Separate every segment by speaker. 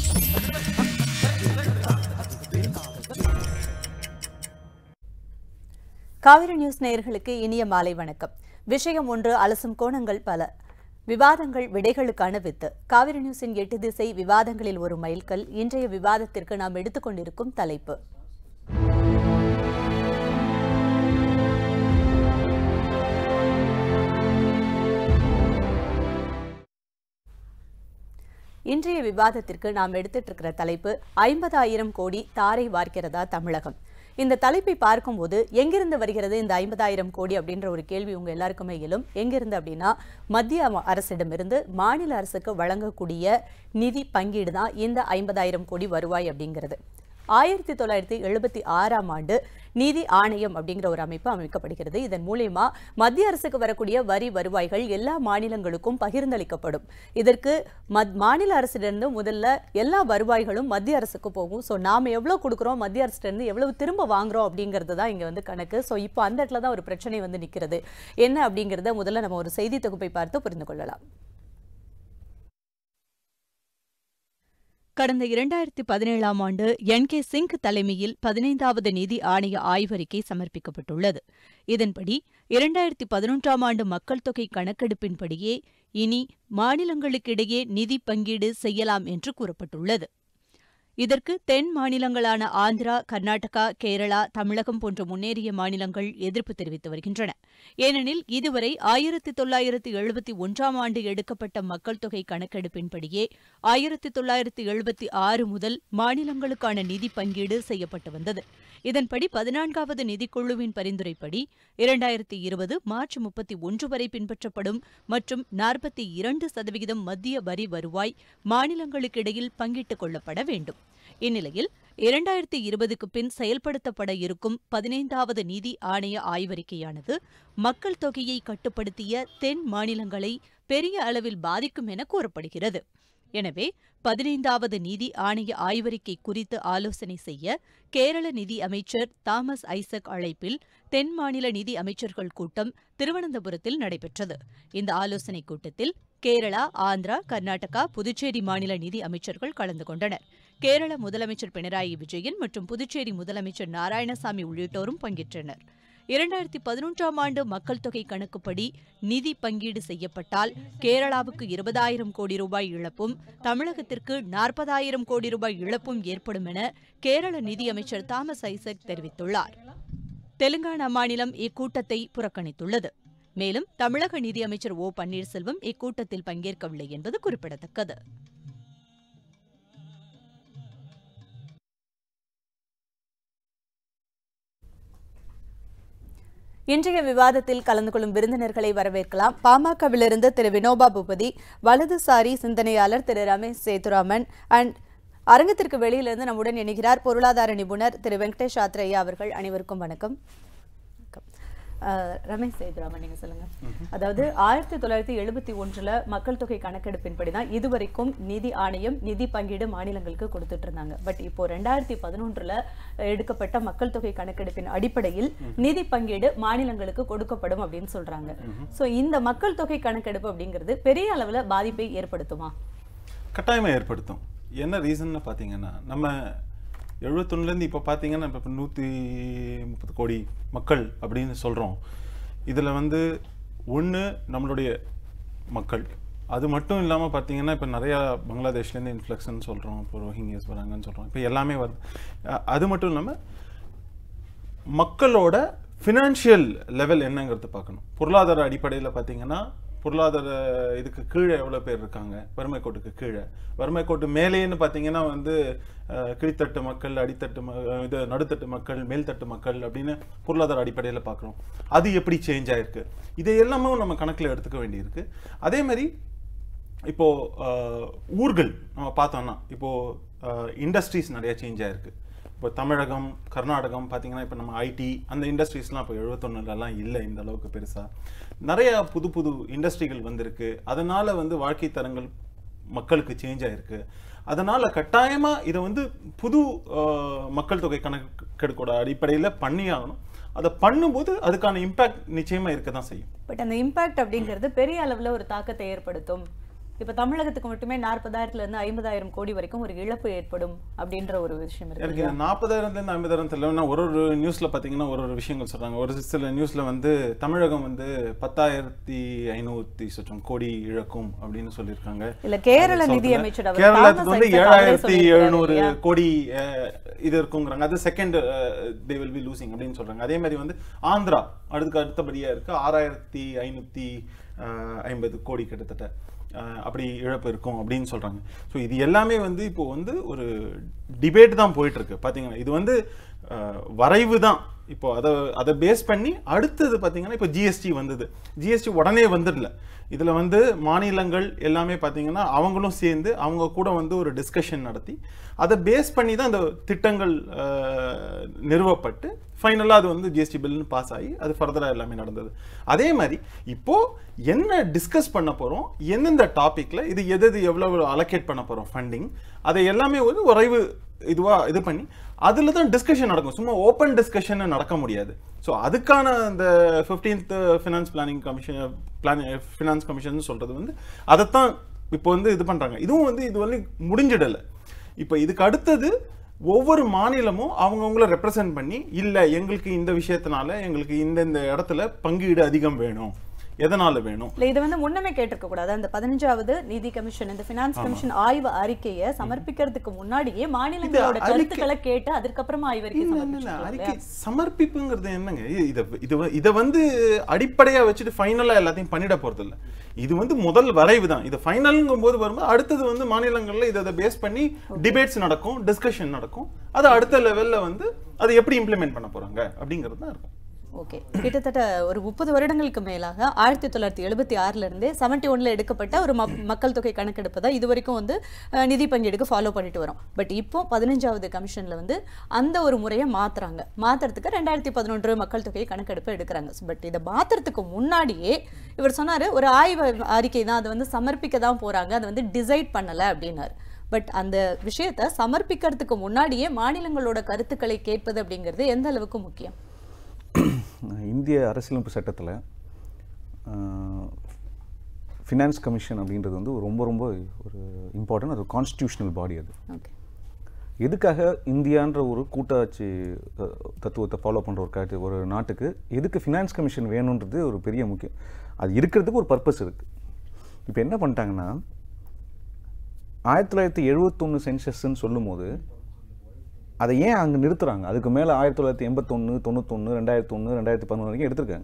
Speaker 1: Kaveri news நேயர்களுக்கு இனிய மாலை வணக்கம் விஷயம் ஒன்று அலசும் கோணங்கள் பல விவாதங்கள் விடைகளுக்கான வித்து காவிரி நியூஸின் எட்டு திசை விவாதங்களில் ஒரு மைல்கல் இன்றைய விவாதத்திற்கு நாம் எடுத்துக்கொண்டிருக்கும் தலைப்பு இன்றைய விவாதத்திற்கு நாம் எடுத்துட்டு இருக்கிற தலைப்பு ஐம்பதாயிரம் கோடி தாரை வார்க்கிறதா தமிழகம் இந்த தலைப்பை பார்க்கும்போது எங்கிருந்து வருகிறது இந்த ஐம்பதாயிரம் கோடி அப்படின்ற ஒரு கேள்வி உங்க எல்லாருக்குமே எழும் எங்கிருந்து அப்படின்னா மத்திய அம- அரசிடமிருந்து மாநில அரசுக்கு வழங்கக்கூடிய நிதி பங்கீடு தான் இந்த ஐம்பதாயிரம் கோடி வருவாய் அப்படிங்கிறது ஆயிரத்தி தொள்ளாயிரத்தி எழுபத்தி ஆறாம் ஆண்டு நீதி ஆணையம் அப்படிங்கிற ஒரு அமைப்பு அமைக்கப்படுகிறது இதன் மூலியமா மத்திய அரசுக்கு வரக்கூடிய வரி வருவாய்கள் எல்லா மாநிலங்களுக்கும் பகிர்ந்தளிக்கப்படும் இதற்கு மத் மாநில அரசிலிருந்து முதல்ல எல்லா வருவாய்களும் மத்திய அரசுக்கு போகும் ஸோ நாம எவ்வளவு கொடுக்குறோம் மத்திய அரசிலிருந்து எவ்வளவு திரும்ப வாங்குறோம் அப்படிங்கிறது தான் இங்க வந்து கணக்கு ஸோ இப்போ அந்த இடத்துல தான் ஒரு பிரச்சனை வந்து நிற்கிறது என்ன அப்படிங்கிறத முதல்ல நம்ம ஒரு செய்தி தொகுப்பை பார்த்து புரிந்து கொள்ளலாம் கடந்த இரண்டாயிரத்தி பதினேழாம் ஆண்டு என் கே சிங் தலைமையில் பதினைந்தாவது நிதி ஆணைய ஆய்வறிக்கை சமர்ப்பிக்கப்பட்டுள்ளது இதன்படி இரண்டாயிரத்தி பதினொன்றாம் ஆண்டு மக்கள் தொகை கணக்கெடுப்பின்படியே இனி மாநிலங்களுக்கிடையே நிதி பங்கீடு செய்யலாம் என்று கூறப்பட்டுள்ளது இதற்கு தென் மாநிலங்களான ஆந்திரா கர்நாடகா கேரளா தமிழகம் போன்ற முன்னேறிய மாநிலங்கள் எதிர்ப்பு தெரிவித்து வருகின்றன ஏனெனில் இதுவரை ஆயிரத்தி தொள்ளாயிரத்தி எழுபத்தி ஒன்றாம் ஆண்டு எடுக்கப்பட்ட மக்கள் தொகை கணக்கெடுப்பின்படியே ஆயிரத்தி தொள்ளாயிரத்தி எழுபத்தி ஆறு முதல் மாநிலங்களுக்கான நிதி பங்கீடு செய்யப்பட்டு வந்தது இதன்படி பதினான்காவது நிதிக்குழுவின் பரிந்துரைப்படி இரண்டாயிரத்தி இருபது மார்ச் முப்பத்தி ஒன்று வரை பின்பற்றப்படும் மற்றும் நாற்பத்தி இரண்டு சதவிகிதம் மத்திய வரி வருவாய் மாநிலங்களுக்கிடையில் பங்கிட்டுக் கொள்ளப்பட வேண்டும் இந்நிலையில் இரண்டாயிரத்தி இருபதுக்கு பின் செயல்படுத்தப்பட இருக்கும் பதினைந்தாவது நிதி ஆணைய ஆய்வறிக்கையானது மக்கள் தொகையை கட்டுப்படுத்திய தென் மாநிலங்களை பெரிய அளவில் பாதிக்கும் என கூறப்படுகிறது எனவே பதினைந்தாவது நிதி ஆணைய ஆய்வறிக்கை குறித்து ஆலோசனை செய்ய கேரள நிதி அமைச்சர் தாமஸ் ஐசக் அழைப்பில் தென் மாநில நிதி அமைச்சர்கள் கூட்டம் திருவனந்தபுரத்தில் நடைபெற்றது இந்த ஆலோசனைக் கூட்டத்தில் கேரளா ஆந்திரா கர்நாடகா புதுச்சேரி மாநில நிதி அமைச்சர்கள் கலந்து கொண்டனர் கேரள முதலமைச்சர் பினராயி விஜயன் மற்றும் புதுச்சேரி முதலமைச்சர் நாராயணசாமி உள்ளிட்டோரும் பங்கேற்றனர் இரண்டாயிரத்தி பதினொன்றாம் ஆண்டு மக்கள் தொகை கணக்குப்படி நிதி பங்கீடு செய்யப்பட்டால் கேரளாவுக்கு இருபதாயிரம் கோடி ரூபாய் இழப்பும் தமிழகத்திற்கு நாற்பதாயிரம் கோடி ரூபாய் இழப்பும் ஏற்படும் என கேரள நிதியமைச்சர் தாமஸ் ஐசக் தெரிவித்துள்ளார் தெலுங்கானா மாநிலம் இக்கூட்டத்தை புறக்கணித்துள்ளது மேலும் தமிழக நிதியமைச்சர் ஓ பன்னீர்செல்வம் இக்கூட்டத்தில் பங்கேற்கவில்லை என்பது குறிப்பிடத்தக்கது இன்றைய விவாதத்தில் கலந்து கொள்ளும் விருந்தினர்களை வரவேற்கலாம் பாமகவிலிருந்து திரு வினோபா பூபதி வலதுசாரி சிந்தனையாளர் திரு ரமேஷ் சேதுராமன் அண்ட் அரங்கத்திற்கு வெளியிலிருந்து நம்முடன் இணைகிறார் பொருளாதார நிபுணர் திரு வெங்கடேஷ் ஆத்ரேயா அவர்கள் அனைவருக்கும் வணக்கம் வணக்கம். அஹ், ரமேஷ் சேதுராமன் நீங்க சொல்லுங்க அதாவது ஆயிரத்தி தொள்ளாயிரத்தி எழுபத்தி ஒன்றுல மக்கள் தொகை கணக்கெடுப்பின்படி தான் இதுவரைக்கும் நிதி ஆணையம் நிதி பங்கீடு மாநிலங்களுக்கு கொடுத்துட்டு இருந்தாங்க பட் இப்போ ரெண்டாயிரத்தி பதினொன்றுல எடுக்கப்பட்ட மக்கள் தொகை கணக்கெடுப்பின் அடிப்படையில் நிதி பங்கீடு மாநிலங்களுக்கு கொடுக்கப்படும் அப்படின்னு சொல்றாங்க சோ இந்த மக்கள் தொகை கணக்கெடுப்பு அப்படிங்கிறது பெரிய அளவுல பாதிப்பை ஏற்படுத்துமா
Speaker 2: கட்டாயமாக ஏற்படுத்தும் என்ன ரீசன்னு பார்த்தீங்கன்னா நம்ம எழுபத்தொன்னுலேருந்து இப்போ பார்த்தீங்கன்னா இப்போ நூற்றி முப்பது கோடி மக்கள் அப்படின்னு சொல்கிறோம் இதில் வந்து ஒன்று நம்மளுடைய மக்கள் அது மட்டும் இல்லாமல் பார்த்தீங்கன்னா இப்போ நிறையா பங்களாதேஷ்லேருந்து இன்ஃப்ளக்ஷன் சொல்கிறோம் இப்போ ரோஹிங்கியஸ் வராங்கன்னு சொல்கிறோம் இப்போ எல்லாமே வருது அ- அது மட்டும் இல்லாமல் மக்களோட ஃபினான்ஷியல் லெவல் என்னங்கிறது பார்க்கணும் பொருளாதார அடிப்படையில் பார்த்தீங்கன்னா பொருளாதார இதுக்கு கீழே எவ்வளோ பேர் இருக்காங்க வறுமை கோட்டுக்கு கீழே வறுமை கோட்டு மேலேன்னு பார்த்தீங்கன்னா வந்து அஹ், கீழ்த்தட்டு மக்கள் அடித்தட்டு ம இது நடுத்தட்டு மக்கள் மேல்தட்டு மக்கள் அப்படின்னு பொருளாதார அடிப்படையில் பார்க்குறோம் அது எப்படி சேஞ்ச் ஆயிருக்கு இதை எல்லாமே நம்ம கணக்கில் எடுத்துக்க வேண்டியிருக்கு அதே மாதிரி இப்போ அஹ், ஊர்கள் நம்ம பார்த்தோம்னா இப்போ இண்டஸ்ட்ரீஸ் நிறைய சேஞ்ச் ஆயிருக்கு இப்போ தமிழகம் கர்நாடகம் பார்த்தீங்கன்னா இப்போ நம்ம ஐடி அந்த இண்டஸ்ட்ரீஸ்லாம் இப்போ எழுபத்தொன்னுலலாம் இல்லை இந்த அளவுக்கு பெருசாக நிறைய புது புது இண்டஸ்ட்ரிகள் வந்திருக்கு அதனால வந்து வாழ்க்கை தரங்கள் மக்களுக்கு சேஞ்ச் ஆயிருக்கு அதனால கட்டாயமா இதை வந்து புது அஹ், மக்கள் தொகை கணக்கெடுக்கோட அடிப்படையில் பண்ணியாகணும் அதை பண்ணும்போது அதுக்கான இம்பாக்ட் நிச்சயமா இருக்க தான் செய்யும்
Speaker 1: பட் அந்த இம்பாக்ட் அப்படிங்கிறது பெரிய அளவுல ஒரு தாக்கத்தை ஏற்படுத்தும் இப்ப தமிழகத்துக்கு மட்டுமே நாற்பதாயிரத்துல இருந்து ஐம்பதாயிரம் கோடி வரைக்கும் ஒரு இழப்பு ஏற்படும் அப்படின்ற ஒரு விஷயம் இருக்கு
Speaker 2: எனக்கு இந்த நாற்பதாயிரத்துலேருந்து ஐம்பதாயிரம் தெரியலன்னா ஒரு ஒரு நியூஸ்ல பார்த்தீங்கன்னா ஒரு ஒரு விஷயங்கள் சொல்றாங்க ஒரு சில நியூஸ்ல வந்து தமிழகம் வந்து பத்தாயிரத்தி ஐநூத்தி சொச்சம் கோடி இழக்கும் அப்படின்னு சொல்லியிருக்காங்க
Speaker 1: இல்ல கேரள
Speaker 2: அது
Speaker 1: நிதி
Speaker 2: சொல்றேன்.
Speaker 1: அமைச்சர் அவர்
Speaker 2: கேரளாத்துக்கு வந்து
Speaker 1: தாமஸ் ஐசக் அவரே
Speaker 2: ஏழாயிரத்தி
Speaker 1: சொல்லியிருக்காரு
Speaker 2: எழுநூறு
Speaker 1: இல்லையா?
Speaker 2: கோடி அஹ், இது இருக்குங்கிறாங்க அது second they will be losing அப்படின்னு சொல்றாங்க அதே மாதிரி வந்து ஆந்திரா அடுத்துக்கு அடுத்தபடியா இருக்கு ஆறாயிரத்தி ஐநூத்தி அஹ், ஐம்பது கோடி கிட்டத்தட்ட அஹ், அப்படி இழப்பு இருக்கும் அப்படின்னு சொல்றாங்க ஸோ இது எல்லாமே வந்து இப்போ வந்து ஒரு டிபேட் தான் போயிட்டு இருக்கு பாத்தீங்கன்னா இது வந்து அஹ், வரைவு தான் இப்போ அதை அதை பேஸ் பண்ணி அடுத்தது பார்த்தீங்கன்னா இப்போ ஜிஎஸ்டி வந்தது ஜிஎஸ்டி உடனே வந்துடல இதில் வந்து மாநிலங்கள் எல்லாமே பார்த்தீங்கன்னா அவங்களும் சேர்ந்து அவங்க கூட வந்து ஒரு டிஸ்கஷன் நடத்தி அதை பேஸ் பண்ணி தான் இந்த திட்டங்கள் அஹ், நிறுவப்பட்டு ஃபைனலாக அது வந்து ஜிஎஸ்டி பில்னு பாஸ் ஆகி அது ஃபர்தராக எல்லாமே நடந்தது அதே மாதிரி இப்போ என்ன டிஸ்கஸ் பண்ண போகிறோம் எந்தெந்த டாப்பிக்கில் இது எது எது எவ்வளோ அலோகேட் பண்ண போகிறோம் ஃபண்டிங் அதை எல்லாமே வந்து உறைவு இதுவா இது பண்ணி அதில் தான் டிஸ்கஷன் நடக்கும் சும்மா ஓப்பன் டிஸ்கஷன் நடக்க முடியாது ஸோ அதுக்கான அந்த fifteenth finance planning commission plan finance commission சொல்றது வந்து அதைத்தான் இப்போ வந்து இது பண்றாங்க இதுவும் வந்து இது வந்து முடிஞ்சிடலை இப்போ இதுக்கு அடுத்தது ஒவ்வொரு மாநிலமும் அவங்கவுங்கள ரெப்ரசன்ட் பண்ணி இல்லை எங்களுக்கு இந்த விஷயத்தினால எங்களுக்கு இந்த இந்த இடத்துல பங்கீடு அதிகம் வேணும் எதனால வேணும்
Speaker 1: இல்ல இது வந்து முன்னமே கேட்டிருக்க கூடாது அந்த பதினஞ்சாவது நிதி கமிஷன் இந்த பினான்ஸ் கமிஷன் ஆய்வு அறிக்கையை சமர்ப்பிக்கிறதுக்கு முன்னாடியே மாநிலங்களோட
Speaker 2: இது அறிக்கை-
Speaker 1: கருத்துக்களை கேட்டு அதுக்கப்புறமா ஆய்வறிக்கை
Speaker 2: இல்ல, இல்ல, இல்ல.
Speaker 1: சமர்ப்பிச்சிருக்கலாம்
Speaker 2: அறிக்கை சமர்ப்பிப்புங்கிறது என்னங்க இ- இத இத வ- இத வந்து அடிப்படையா வச்சுட்டு ஃபைனலா எல்லாத்தையும் பண்ணிட போறது இல்ல இது வந்து முதல் வரைவு தான் இது ஃபைனல்ங்கும் போது வரும்போது அடுத்தது வந்து மாநிலங்கள்ல இதை பேஸ் பண்ணி டிபேட்ஸ் நடக்கும் டிஸ்கஷன் நடக்கும் அது அடுத்த லெவல்ல வந்து அதை எப்படி இம்ப்ளிமெண்ட் பண்ண போறாங்க அப்படிங்கிறது தான் இருக்கும்
Speaker 1: ஓகே கிட்டத்தட்ட ஒரு முப்பது வருடங்களுக்கு மேலாக ஆயிரத்தி தொள்ளாயிரத்தி எழுபத்தி ஆறுல இருந்தே செவன்டி ஒன்ல எடுக்கப்பட்ட ஒரு ம- மக்கள் தொகை கணக்கெடுப்பு தான் இது வரைக்கும் வந்து அஹ், நிதி பங்கீடுக்கு ஃபாலோ பண்ணிட்டு வரோம் பட் இப்போ பதினஞ்சாவது கமிஷன்ல வந்து அந்த ஒரு முறையை மாத்துறாங்க மாத்துறதுக்கு ரெண்டாயிரத்தி பதினொன்று மக்கள் தொகை கணக்கெடுப்பு எடுக்கிறாங்க பட் இதை மாத்துறதுக்கு முன்னாடியே இவர் சொன்னாரு ஒரு ஆய்வு அறிக்கை தான் அதை வந்து சமர்ப்பிக்க தான் போறாங்க அதை வந்து டிசைட் பண்ணல அப்படின்னாரு பட் அந்த விஷயத்தை சமர்ப்பிக்கிறதுக்கு முன்னாடியே மாநிலங்களோட கருத்துக்களை கேட்பது அப்படிங்கிறது எந்த அளவுக்கு முக்கியம்
Speaker 3: இந்திய அரசியலமைப்பு சட்டத்தில் ஃபினான்ஸ் கமிஷன் அப்படின்றது வந்து ரொம்ப ரொம்ப ஒரு இம்பார்ட்டன்ட் அது கான்ஸ்டியூஷனல் பாடி அது
Speaker 1: ஓகே
Speaker 3: எதுக்காக இந்தியான்ற ஒரு கூட்டாட்சி அஹ், தத்துவத்தை ஃபாலோ பண்ணுற ஒரு காட்டு ஒரு நாட்டுக்கு எதுக்கு ஃபினான்ஸ் கமிஷன் வேணுன்றது ஒரு பெரிய முக்கியம் அது இருக்கிறதுக்கு ஒரு பர்பஸ் இருக்குது இப்போ என்ன பண்ணிட்டாங்கன்னா ஆயிரத்தி தொள்ளாயிரத்தி எழுபத்தொன்று சென்சஸ்ன்னு சொல்லும்போது அதை ஏன் அங்கே நிறுத்துறாங்க அதுக்கு மேலே ஆயிரத்தி தொள்ளாயிரத்தி எண்பத்தொன்று தொண்ணூத்தொன்று ரெண்டாயிரத்தி ஒன்று ரெண்டாயிரத்தி பதினொன்று வரைக்கும் எடுத்திருக்காங்க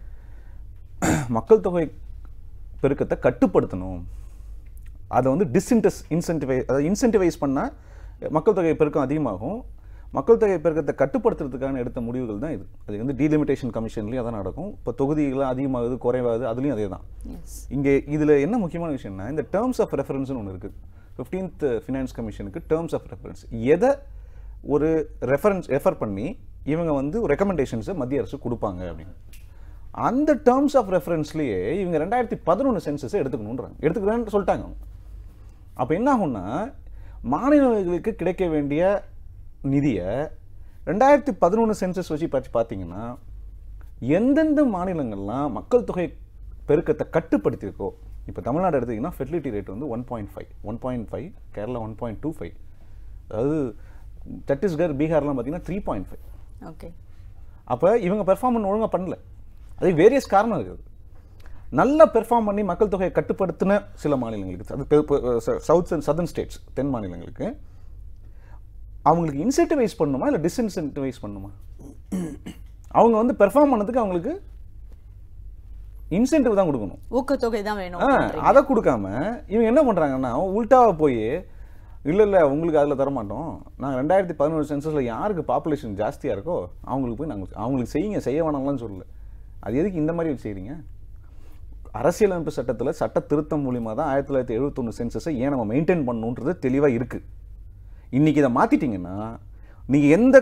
Speaker 3: மக்கள் தொகை பெருக்கத்தை கட்டுப்படுத்தணும் அதை வந்து டிஸ்இன்டஸ் இன்சென்டிவைஸ் அதாவது இன்சென்டிவைஸ் பண்ணால் மக்கள் தொகை பெருக்கம் அதிகமாகும் மக்கள் தொகை பெருக்கத்தை கட்டுப்படுத்துறதுக்கான எடுத்த முடிவுகள் தான் இது அது வந்து டீலிமிட்டேஷன் கமிஷன்லேயும் அதான் நடக்கும் இப்போ தொகுதிகள் அதிகமாகுது குறைவாகுது அதுலேயும் அதே தான்
Speaker 1: எஸ்
Speaker 3: இங்கே இதில் என்ன முக்கியமான விஷயம்னா இந்த டேர்ம்ஸ் ஆஃப் ரெஃபரன்ஸ்னு ஒன்று இருக்குது ஃபிஃப்டீன்த் ஃபினான்ஸ் கமிஷனுக்கு டேர்ம்ஸ் ஆஃப் ரெஃபரன்ஸ் எதை ஒரு ரெஃபரன்ஸ் ரெஃபர் பண்ணி இவங்க வந்து ரெக்கமெண்டேஷன்ஸை மத்திய அரசு கொடுப்பாங்க அப்படின்னு அந்த டேர்ம்ஸ் ஆஃப் ரெஃபரன்ஸ்லேயே இவங்க ரெண்டாயிரத்தி பதினொன்று சென்சஸை எடுத்துக்கணுன்றாங்க எடுத்துக்கிறேன்னு சொல்லிட்டாங்க அவங்க அப்போ என்ன ஆகும்னா மாநிலங்களுக்கு கிடைக்க வேண்டிய நிதியை ரெண்டாயிரத்தி பதினொன்று சென்சஸ் வச்சு பார்த்து பார்த்தீங்கன்னா எந்தெந்த மாநிலங்கள்லாம் மக்கள் தொகை பெருக்கத்தை கட்டுப்படுத்தியிருக்கோ இப்போ தமிழ்நாடு எடுத்தீங்கன்னா ஃபெர்டிலிட்டி ரேட் வந்து one point five one point five Kerala one point two five அதாவது சத்தீஸ்கர் பீகார்லாம் பார்த்தீங்கன்னா த்ரீ பாயிண்ட் ஃபைவ்
Speaker 1: ஓகே
Speaker 3: அப்போ இவங்க பெர்ஃபார்மன்ஸ் ஒழுங்கா பண்ணல அது வேரியஸ் காரணம் இருக்குது நல்லா பெர்ஃபார்ம் பண்ணி மக்கள் தொகையை கட்டுப்படுத்தின சில மாநிலங்களுக்கு அது சவுத் அண்ட் சதர்ன் ஸ்டேட்ஸ் தென் மாநிலங்களுக்கு அவங்களுக்கு இன்சென்டிவைஸ் பண்ணுமா இல்லை டிஸ்இன்சென்டிவைஸ் பண்ணுமா அவங்க வந்து பெர்ஃபார்ம் பண்ணதுக்கு அவங்களுக்கு இன்சென்டிவ் தான் கொடுக்கணும்
Speaker 1: ஊக்கத்தொகை தான் வேணும்
Speaker 3: ஆ, அதை கொடுக்காம இவங்க என்ன பண்றாங்கன்னா உல்டாவா போய் இல்ல இல்ல உங்களுக்கு அதுல தர மாட்டோம் நாங்க ரெண்டாயிரத்தி பதினோரு சென்சஸ்ல யாருக்கு பாப்புலேஷன் ஜாஸ்தியா இருக்கோ அவங்களுக்கு போய் நாங்க அவங்களுக்கு செய்யுங்க செய்ய வேணாம்லாம் சொல்லல அது எதுக்கு இந்த மாதிரி வச்சு செய்றீங்க அரசியலமைப்பு சட்டத்துல சட்ட திருத்தம் மூலியமா தான் ஆயிரத்தி தொள்ளாயிரத்தி எழுபத்தொன்று சென்சஸை ஏன் நம்ம மெயின்டைன் பண்ணணுன்றது தெளிவா இருக்கு இன்னைக்கு இதை மாத்திட்டீங்கன்னா நீங்க எந்த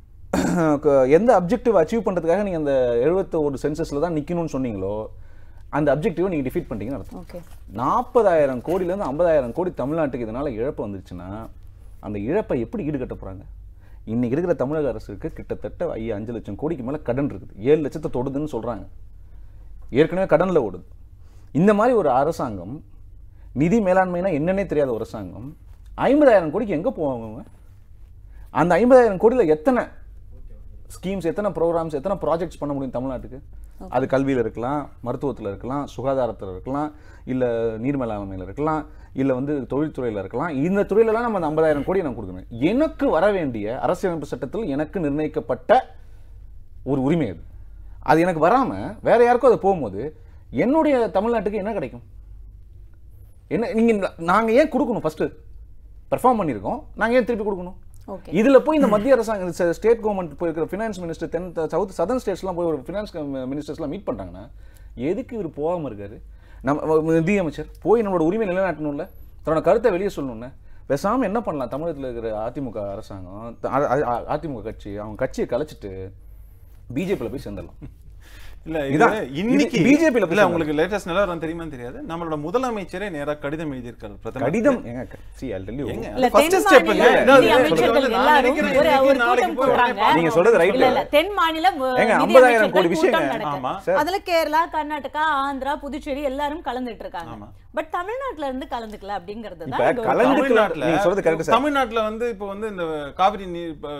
Speaker 3: எந்த அப்ஜெக்டிவ் அச்சீவ் பண்றதுக்காக நீங்க அந்த எழுபத்தோரு சென்சஸ்ல தான் நிக்கணும்னு சொன்னீங்களோ அந்த அப்ஜெக்டிவை நீங்க டிஃபீட் பண்ணிட்டீங்கன்னு அர்த்தம்
Speaker 1: ஓகே
Speaker 3: நாற்பதாயிரம் கோடியிலேருந்து ஐம்பதாயிரம் கோடி தமிழ்நாட்டுக்கு இதனால இழப்பு வந்துருச்சுன்னா அந்த இழப்பை எப்படி ஈடுகட்ட போறாங்க இன்னைக்கு இருக்கிற தமிழக அரசுக்கு கிட்டத்தட்ட ஐயா அஞ்சு லட்சம் கோடிக்கு மேல கடன் இருக்குது ஏழு லட்சத்தை தொடுதுன்னு சொல்றாங்க ஏற்கனவே கடன்ல ஓடுது இந்த மாதிரி ஒரு அரசாங்கம் நிதி மேலாண்மைனா என்னன்னே தெரியாத ஒரு அரசாங்கம் ஐம்பதாயிரம் கோடிக்கு எங்க போவாங்க அவங்க? அந்த ஐம்பதாயிரம் கோடியில் எத்தனை ஸ்கீம்ஸ் எத்தனை ப்ரோக்ராம்ஸ் எத்தனை ப்ராஜெக்ட்ஸ் பண்ண முடியும் தமிழ்நாட்டுக்கு அது கல்வியில் இருக்கலாம் மருத்துவத்தில் இருக்கலாம் சுகாதாரத்தில் இருக்கலாம் இல்லை நீர் மேலாண்மையில் இருக்கலாம் இல்லை வந்து தொழில்துறையில் இருக்கலாம் இந்த துறையிலலாம் நம்ம அந்த ஐம்பதாயிரம் கோடி நான் கொடுக்கணும் எனக்கு வர வேண்டிய அரசியலமைப்பு சட்டத்தில் எனக்கு நிர்ணயிக்கப்பட்ட ஒரு உரிமை அது அது எனக்கு வராமல் வேற யாருக்கும் அது போகும்போது என்னுடைய தமிழ்நாட்டுக்கு என்ன கிடைக்கும் என்ன நீங்க நாங்க ஏன் கொடுக்கணும் ஃபர்ஸ்ட் பெர்ஃபார்ம் பண்ணியிருக்கோம் நாங்க ஏன் திருப்பி கொடுக்கணும்
Speaker 4: ஓகே
Speaker 3: இதுல போய் இந்த மத்திய அரசாங்கம் ஸ்டேட் கவர்மெண்ட் போய் இருக்கிற ஃபினான்ஸ் மினிஸ்டர் தென் சவுத் சதர்ன் ஸ்டேட்ஸ்லாம் போய் ஒரு ஃபினான்ஸ் மினிஸ்டர்ஸ்லாம் மீட் பண்றாங்கன்னா எதுக்கு இவர் போகாம இருக்காரு நம்ம நிதியமைச்சர் போய் நம்மளோட உரிமை நிலைநாட்டணும்ல தன்னோட கருத்தை வெளியே சொல்லணும்ல பேசாம என்ன பண்ணலாம் தமிழகத்துல இருக்கிற அதிமுக அரசாங்கம் த- அ- அ- அதிமுக கட்சி அவங்க கட்சியை கலைச்சிட்டு பிஜேபியில் போய் சேர்ந்துடலாம்
Speaker 2: இல்ல
Speaker 3: இதான்.
Speaker 2: இது இன்னைக்கு
Speaker 3: இது BJP ல
Speaker 2: இல்ல
Speaker 3: பேசுறாங்க.
Speaker 2: உங்களுக்கு லேட்டஸ்ட் நிலவரம் தெரியுமா தெரியாது நம்மளோட முதலமைச்சரே நேரா கடிதம் எழுதியிருக்காரு பிரதமர்
Speaker 3: கடிதம் ஏங்க சி I'll tell you.
Speaker 2: ஏங்க,
Speaker 4: இல்ல
Speaker 2: first
Speaker 4: தென்
Speaker 2: step
Speaker 4: மாநில
Speaker 2: ங்க.
Speaker 4: நிதி
Speaker 2: இதாவது
Speaker 4: அமைச்சர்கள்
Speaker 2: நான்
Speaker 4: எல்லாரும்
Speaker 2: நினைக்கிறேன்
Speaker 4: ஒரு
Speaker 2: இன்னைக்கு
Speaker 4: ஒரு
Speaker 2: நாளைக்கு
Speaker 4: கூட்டம்
Speaker 2: போய் உடனே
Speaker 4: போடுறாங்க
Speaker 2: பார்க்கணும்.
Speaker 3: நீங்க சொல்றது right.
Speaker 4: இல்ல இல்ல தென் மாநில வ-
Speaker 3: ஏங்க,
Speaker 4: நிதி
Speaker 3: 50,000
Speaker 4: அமைச்சர்கள்
Speaker 3: கோடி விஷயங்க.
Speaker 4: கூட்டம் நடக்குது.
Speaker 2: ஆமா.
Speaker 3: சார்.
Speaker 4: அதுல கேரளா கர்நாடகா ஆந்திரா புதுச்சேரி எல்லாரும் கலந்துட்டு இருக்காங்க
Speaker 2: ஆமா.
Speaker 4: பட் தமிழ்நாட்டுல இருந்து கலந்துக்கல அப்படிங்கிறது
Speaker 3: இப்ப
Speaker 4: தான் இங்க ஒரு
Speaker 3: கலந்து-
Speaker 4: problem.
Speaker 2: தமிழ்நாட்டுல
Speaker 3: நீங்க சொல்றது correct சார்.
Speaker 2: தமிழ்நாட்டுல வந்து இப்போ வந்து இந்த காவிரி நீர் இப்ப,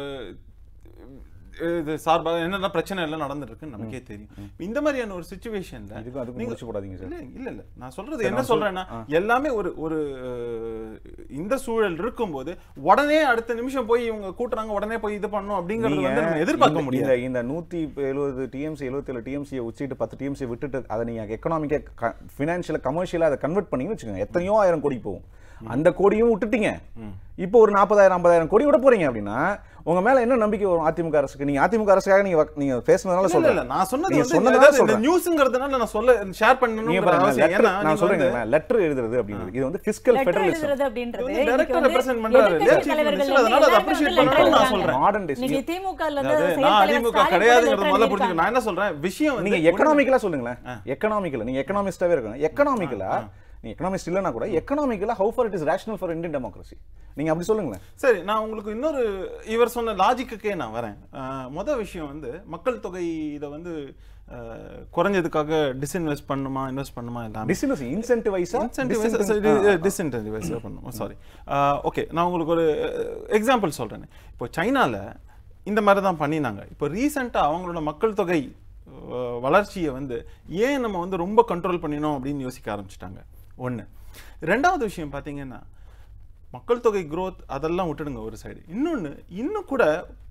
Speaker 2: இது சார்பாக என்னென்ன பிரச்சனை எல்லாம் நடந்துட்டு இருக்குன்னு நமக்கே தெரியும் இந்த மாதிரியான ஒரு சுச்சுவேஷன்ல
Speaker 3: இதுக்கும் அதுக்கும் முடிச்சு போடாதீங்க சார்
Speaker 2: இல்ல இல்ல இல்ல நான் சொல்றது என்ன சொல்றேன்னா எல்லாமே ஒரு ஒரு அஹ், இந்த சூழல் இருக்கும்போது உடனே அடுத்த நிமிஷம் போய் இவங்க கூட்டுறாங்க உடனே போய் இது பண்ணணும் அப்படிங்கறது
Speaker 3: நீங்க
Speaker 2: வந்து நம்ம எதிர்பார்க்க
Speaker 3: இந்த-
Speaker 2: முடியாது
Speaker 3: இந்த இந்த நூத்தி எழுபது டிஎம்சி எழுபத்தேழு டிஎம்சியை வச்சுட்டு பத்து டிஎம்சி விட்டுட்டு அதை நீங்க எக்கனாமிக்கா ஃபினான்ஷியலா கமர்ஷியலா அதை கன்வெர்ட் பண்ணீங்கன்னு வச்சுக்கோங்க எத்தனையோ ஆயிரம் கோடி போகும் அந்த கோடியும் விட்டுட்டீங்க இப்போ ஒரு நாற்பதாயிரம் ஐம்பதாயிரம் கோடி விட போறீங்க அப்படின்னா உங்க மேல என்ன நம்பிக்கை வரும் அதிமுக அரசுக்கு நீங்க அதிமுக அரசுக்காக நீங்க வ- நீங்க பேசுனதுனால
Speaker 2: இல்ல, இல்ல,
Speaker 3: சொல்றேன்
Speaker 2: இல்ல, நான் சொன்னது
Speaker 3: நீங்க
Speaker 2: வந்து
Speaker 3: சொன்னதால
Speaker 2: அதாவது இந்த
Speaker 3: சொல்றேன்.
Speaker 2: நியூஸ்ங்கிறதுனால நான் சொல்ல ஷேர்
Speaker 3: நீங்க
Speaker 2: பண்ணணுங்கிற
Speaker 3: பாருங்க
Speaker 2: அவசியம்
Speaker 3: letter-
Speaker 2: ஏன்னா
Speaker 3: நான்
Speaker 2: நீங்க வந்து
Speaker 3: சொல்றேன் லெட்டர் எழுதுறது அப்படிங்கிறது இது வந்து பிசிக்கல்
Speaker 4: லெட்டர்
Speaker 3: ஃபெடரலிசம்
Speaker 4: எழுதுறது அப்படின்றது
Speaker 2: இது வந்து
Speaker 4: இன்னைக்கு
Speaker 2: director
Speaker 4: வந்து
Speaker 2: represent பண்றாரு.
Speaker 4: எதிர்க்கட்சி
Speaker 2: இல்லையா? chief
Speaker 4: தலைவர்கள்
Speaker 2: minister,
Speaker 4: வந்து
Speaker 2: அதனால அதை
Speaker 4: எல்லாருமே
Speaker 2: appreciate
Speaker 4: வந்து letter
Speaker 2: பண்ணணும்னு நான்
Speaker 4: எழுதுறாங்க.
Speaker 2: சொல்றேன்.
Speaker 3: மாடர்ன் டேஸ்
Speaker 4: இன்னைக்கு திமுக ல இருந்து
Speaker 2: அதாவது
Speaker 4: செயல்
Speaker 2: நான்
Speaker 4: தலைவர்
Speaker 2: அதிமுக
Speaker 4: ஸ்டாலின் கூட
Speaker 2: கிடையாதுங்கிறது
Speaker 4: letter
Speaker 2: முதல்ல புரிஞ்சுக்கணும்
Speaker 4: எழுதியிருக்காங்க.
Speaker 2: நான் என்ன சொல்றேன் விஷயம் வந்து
Speaker 3: நீங்க
Speaker 2: ஒண்ணு-
Speaker 3: எக்கனாமிக்கலா சொல்லுங்களேன் எக்கனாமிக்கலா நீங்க எக்கனாமிஸ்டாவே இருக்கணும் எக்கனாமிக்கலா நீங்க எக்கனாமிஸ்ட் இல்லைனா கூட எக்கனாமிக்கலா how far it is rational for Indian democracy நீங்க அப்படி சொல்லுங்களேன்
Speaker 2: சரி நான் உங்களுக்கு இன்னொரு இவர் சொன்ன லாஜிக்குக்கே நான் வரேன் அஹ், மொத விஷயம் வந்து மக்கள் தொகை இதை வந்து அஹ், குறைஞ்சதுக்காக டிஸ்இன்வெஸ்ட் பண்ணுமா இன்வெஸ்ட் பண்ணுமா எல்லாமே
Speaker 3: பிசினஸ் இன்சென்டிவைஸா
Speaker 2: டிஸ்இன்டென்டிவைஸ் பண்ணும் சாரி ஓகே நான் உங்களுக்கு ஒரு எக்ஸாம்பிள் சொல்றேன் இப்போ சைனால இந்த மாதிரி தான் பண்ணினாங்க இப்போ ரீசெண்டாக அவங்களோட மக்கள் தொகை அஹ், வளர்ச்சியை வந்து ஏன் நம்ம வந்து ரொம்ப கண்ட்ரோல் பண்ணினோம் அப்படின்னு யோசிக்க ஆரம்பிச்சிட்டாங்க ஒன்று ரெண்டாவது விஷயம் பார்த்தீங்கன்னா மக்கள் தொகை growth அதெல்லாம் விட்டுடுங்க ஒரு சைடு இன்னொன்று இன்னும் கூட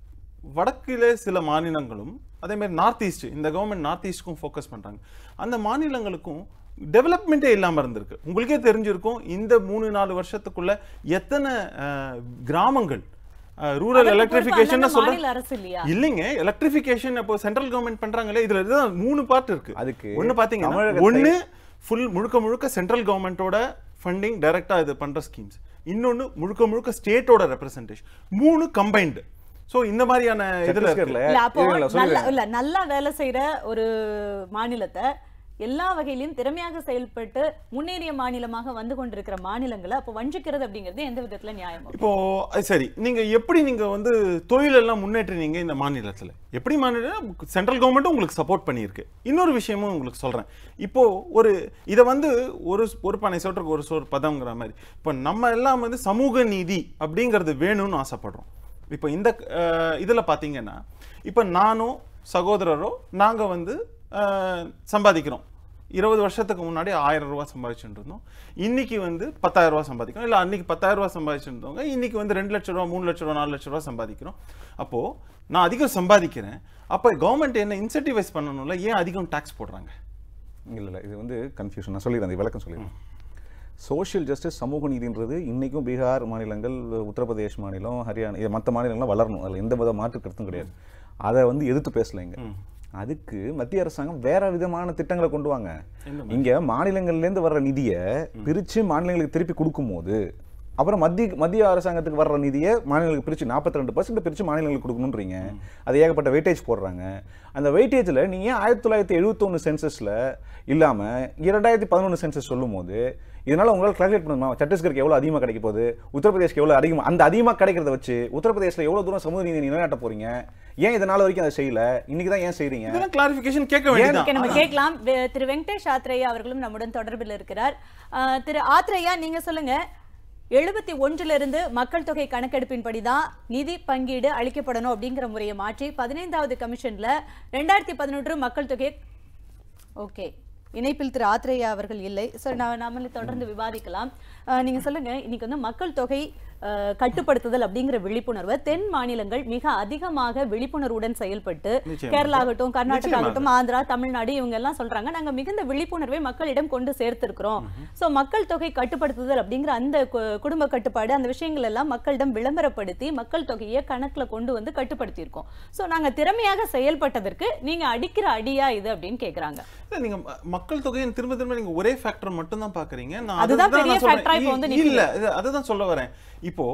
Speaker 2: வடக்கிலே சில மாநிலங்களும் அதே மாதிரி நார்த் ஈஸ்ட் இந்த கவர்மெண்ட் நார்த் ஈஸ்ட்க்கும் ஃபோக்கஸ் பண்றாங்க அந்த மாநிலங்களுக்கும் டெவலப்மெண்ட்டே இல்லாம இருந்திருக்கு உங்களுக்கே தெரிஞ்சிருக்கும் இந்த மூணு நாலு வருஷத்துக்குள்ள எத்தனை அஹ், கிராமங்கள் ரூரல்
Speaker 4: அதற்கு பொறுப்பு
Speaker 2: எலக்ட்ரிஃபிகேஷன்
Speaker 4: அந்தந்த
Speaker 2: சொல்றேன்
Speaker 4: மாநில அரசு இல்லையா
Speaker 2: இல்லைங்க எலக்ட்ரிஃபிகேஷன் இப்போ சென்ட்ரல் கவர்மெண்ட் பண்றாங்களே இதுல இதுதான் மூணு பார்ட் இருக்கு
Speaker 3: அதுக்கு
Speaker 2: ஒன்னு பாத்தீங்கன்னா
Speaker 3: தமிழகத்தை-
Speaker 2: ஒன்னு ஃபுல் முழுக்க முழுக்க சென்ட்ரல் கவர்மெண்ட்டோட ஃபண்டிங் டைரக்டா இது பண்ற ஸ்கீம்ஸ் இன்னொன்னு முழுக்க முழுக்க ஸ்டேட்டோட ரெப்ரசன்டேஷன் மூணு கம்பைன்டு சோ இந்த மாதிரியான இதுல இருக்கு.
Speaker 3: சத்தீஸ்கர்ல
Speaker 4: இல்ல அப்போ
Speaker 3: இருங்களா,
Speaker 4: நல்லா
Speaker 3: சொல்லிடுறேன்.
Speaker 4: இல்ல நல்லா வேலை செய்யற ஒரு மாநிலத்தை எல்லா வகையிலும் திறமையாக செயல்பட்டு முன்னேறிய மாநிலமாக வந்து கொண்டிருக்கிற மாநிலங்களை அப்போ வஞ்சிக்கிறது அப்படிங்கிறது எந்த விதத்துல நியாயம்
Speaker 2: இப்போ அது சரி நீங்க எப்படி நீங்க வந்து தொழில் எல்லாம் முன்னேற்றினீங்க இந்த மாநிலத்துல எப்படி மாநிலம் சென்ட்ரல் கவர்மெண்ட்டும் உங்களுக்கு சப்போர்ட் பண்ணியிருக்கு இன்னொரு விஷயமும் உங்களுக்கு சொல்றேன் இப்போ ஒரு இதை வந்து ஒரு ஒரு பனை சோற்றுக்கு ஒரு சோறு பதம்ங்கிற மாதிரி இப்போ நம்ம எல்லாம் வந்து சமூக நீதி அப்படிங்கிறது வேணும்னு ஆசைப்படுறோம் இப்போ இந்த அஹ், இதுல பாத்தீங்கன்னா இப்போ நானும் சகோதரரோ நாங்க வந்து அஹ், சம்பாதிக்கிறோம் இருபது வருஷத்துக்கு முன்னாடி ஆயிரம் ரூபாய் சம்பாதிச்சுட்டு இருந்தோம் இன்னைக்கு வந்து பத்தாயிரம் ரூபாய் சம்பாதிக்கிறோம் இல்லை அன்னைக்கு பத்தாயிரம் ரூபாய் சம்பாதிச்சுட்டு இருந்தவங்க இன்னைக்கு வந்து ரெண்டு லட்ச ரூபா மூணு லட்ச ரூபா நாலு லட்ச ரூபா சம்பாதிக்கிறோம் அப்போ நான் அதிகம் சம்பாதிக்கிறேன் அப்போ கவர்மெண்ட் என்ன இன்சென்டிவைஸ் பண்ணணும்ல ஏன் அதிகம் டாக்ஸ் போடுறாங்க
Speaker 3: இல்ல இல்ல இது வந்து கன்ஃபியூஷன் நான் சொல்லிடுறேன் இது விளக்கம் சொல்லிடுறேன் சோஷியல் ஜஸ்டிஸ் சமூக நீதின்றது இன்னைக்கும் பீகார் மாநிலங்கள் உத்தரப்பிரதேஷ் மாநிலம் ஹரியானா இது மற்ற மாநிலங்கள்லாம் வளரணும் அதில் எந்த வித மாற்று கருத்தும் கிடையாது அதை வந்து எதிர்த்து பேசலைங்க அதுக்கு மத்திய அரசாங்கம் வேற விதமான திட்டங்களை கொண்டு வாங்க இங்க மாநிலங்கள்லேருந்து வர்ற நிதியை பிரிச்சு மாநிலங்களுக்கு திருப்பி கொடுக்கும்போது அப்புறம் மத்திய மத்திய அரசாங்கத்துக்கு வர்ற நிதியை மாநிலங்களுக்கு பிரிச்சு 42% ரெண்டு பர்சன்ட் பிரிச்சு மாநிலங்களுக்கு கொடுக்கணுன்றீங்க அது ஏகப்பட்ட வெயிட்டேஜ் போடுறாங்க அந்த வெயிட்டேஜில் நீங்க ஆயிரத்தி தொள்ளாயிரத்தி எழுபத்தொன்று சென்சஸில் இல்லாமல் இரண்டாயிரத்தி பதினொன்று சென்சஸ் சொல்லும்போது இதனால உங்களால் கால்குலேட் பண்ணுமா சத்தீஸ்கருக்கு எவ்வளவு அதிகமா கிடைக்க போகுது உத்தரப்பிரதேஷ்க்கு எவ்வளவு அதிகமா அந்த அதிகமா கிடைக்கிறத வச்சு உத்தரப்பிரதேஷ்ல எவ்வளவு தூரம் சமூக நீதி நிலைநாட்ட போறீங்க ஏன் இதனால வரைக்கும் அதை செய்யல இன்னைக்கு தான் ஏன் செய்றீங்க
Speaker 2: இதெல்லாம் கிளாரிஃபிகேஷன் கேட்க வேண்டியதான்
Speaker 4: ஓகே நம்ம கேட்கலாம் வே- திரு வெங்கடேஷ் ஆத்ரேயா அவர்களும் நம்முடன் தொடர்பில் இருக்கிறார் ஆஹ் திரு ஆத்ரேயா நீங்க சொல்லுங்க எழுபத்தி ஒன்றுல இருந்து மக்கள் தொகை கணக்கெடுப்பின்படி தான் நிதி பங்கீடு அளிக்கப்படணும் அப்படிங்கிற முறையை மாற்றி பதினைந்தாவது கமிஷன்ல ரெண்டாயிரத்தி பதினொன்று மக்கள் தொகை ஓகே இணைப்பில் திரு ஆத்ரேயா அவர்கள் இல்லை ஸோ நான் நம்மளை தொடர்ந்து விவாதிக்கலாம் ஆஹ் நீங்க சொல்லுங்க இன்னைக்கு வந்து மக்கள் தொகை ஆஹ், கட்டுப்படுத்துதல் அப்படிங்கிற விழிப்புணர்வை தென் மாநிலங்கள் மிக அதிகமாக விழிப்புணர்வுடன் செயல்பட்டு
Speaker 2: நிச்சயமாக.
Speaker 4: கேரளா ஆகட்டும் கர்நாடகா
Speaker 2: நிச்சயமாக.
Speaker 4: ஆகட்டும் ஆந்திரா தமிழ்நாடு இவங்க எல்லாம் சொல்றாங்க நாங்க மிகுந்த விழிப்புணர்வை மக்களிடம் கொண்டு சேர்த்திருக்கிறோம் சோ மக்கள் தொகை கட்டுப்படுத்துதல் அப்படிங்கிற அந்த கு- குடும்ப கட்டுப்பாடு அந்த விஷயங்கள் எல்லாம் மக்களிடம் விளம்பரப்படுத்தி மக்கள் தொகையை கணக்குல கொண்டு வந்து கட்டுப்படுத்தியிருக்கோம் சோ நாங்க திறமையாக செயல்பட்டதற்கு நீங்க அடிக்கிற அடியா இது அப்படின்னு கேக்குறாங்க
Speaker 2: இல்ல, நீங்க ம- மக்கள் தொகையின் திரும்ப திரும்ப நீங்க ஒரே ஃபேக்டர் மட்டும் தான் பாக்குறீங்க நான்
Speaker 4: அதுதான்
Speaker 2: அதுதான்
Speaker 4: பெரிய
Speaker 2: நான் சொல்றேன்.
Speaker 4: factor ஆ இப்ப வந்து
Speaker 2: இ- இல்ல இது அதுதான் சொல்ல வரேன் இப்போ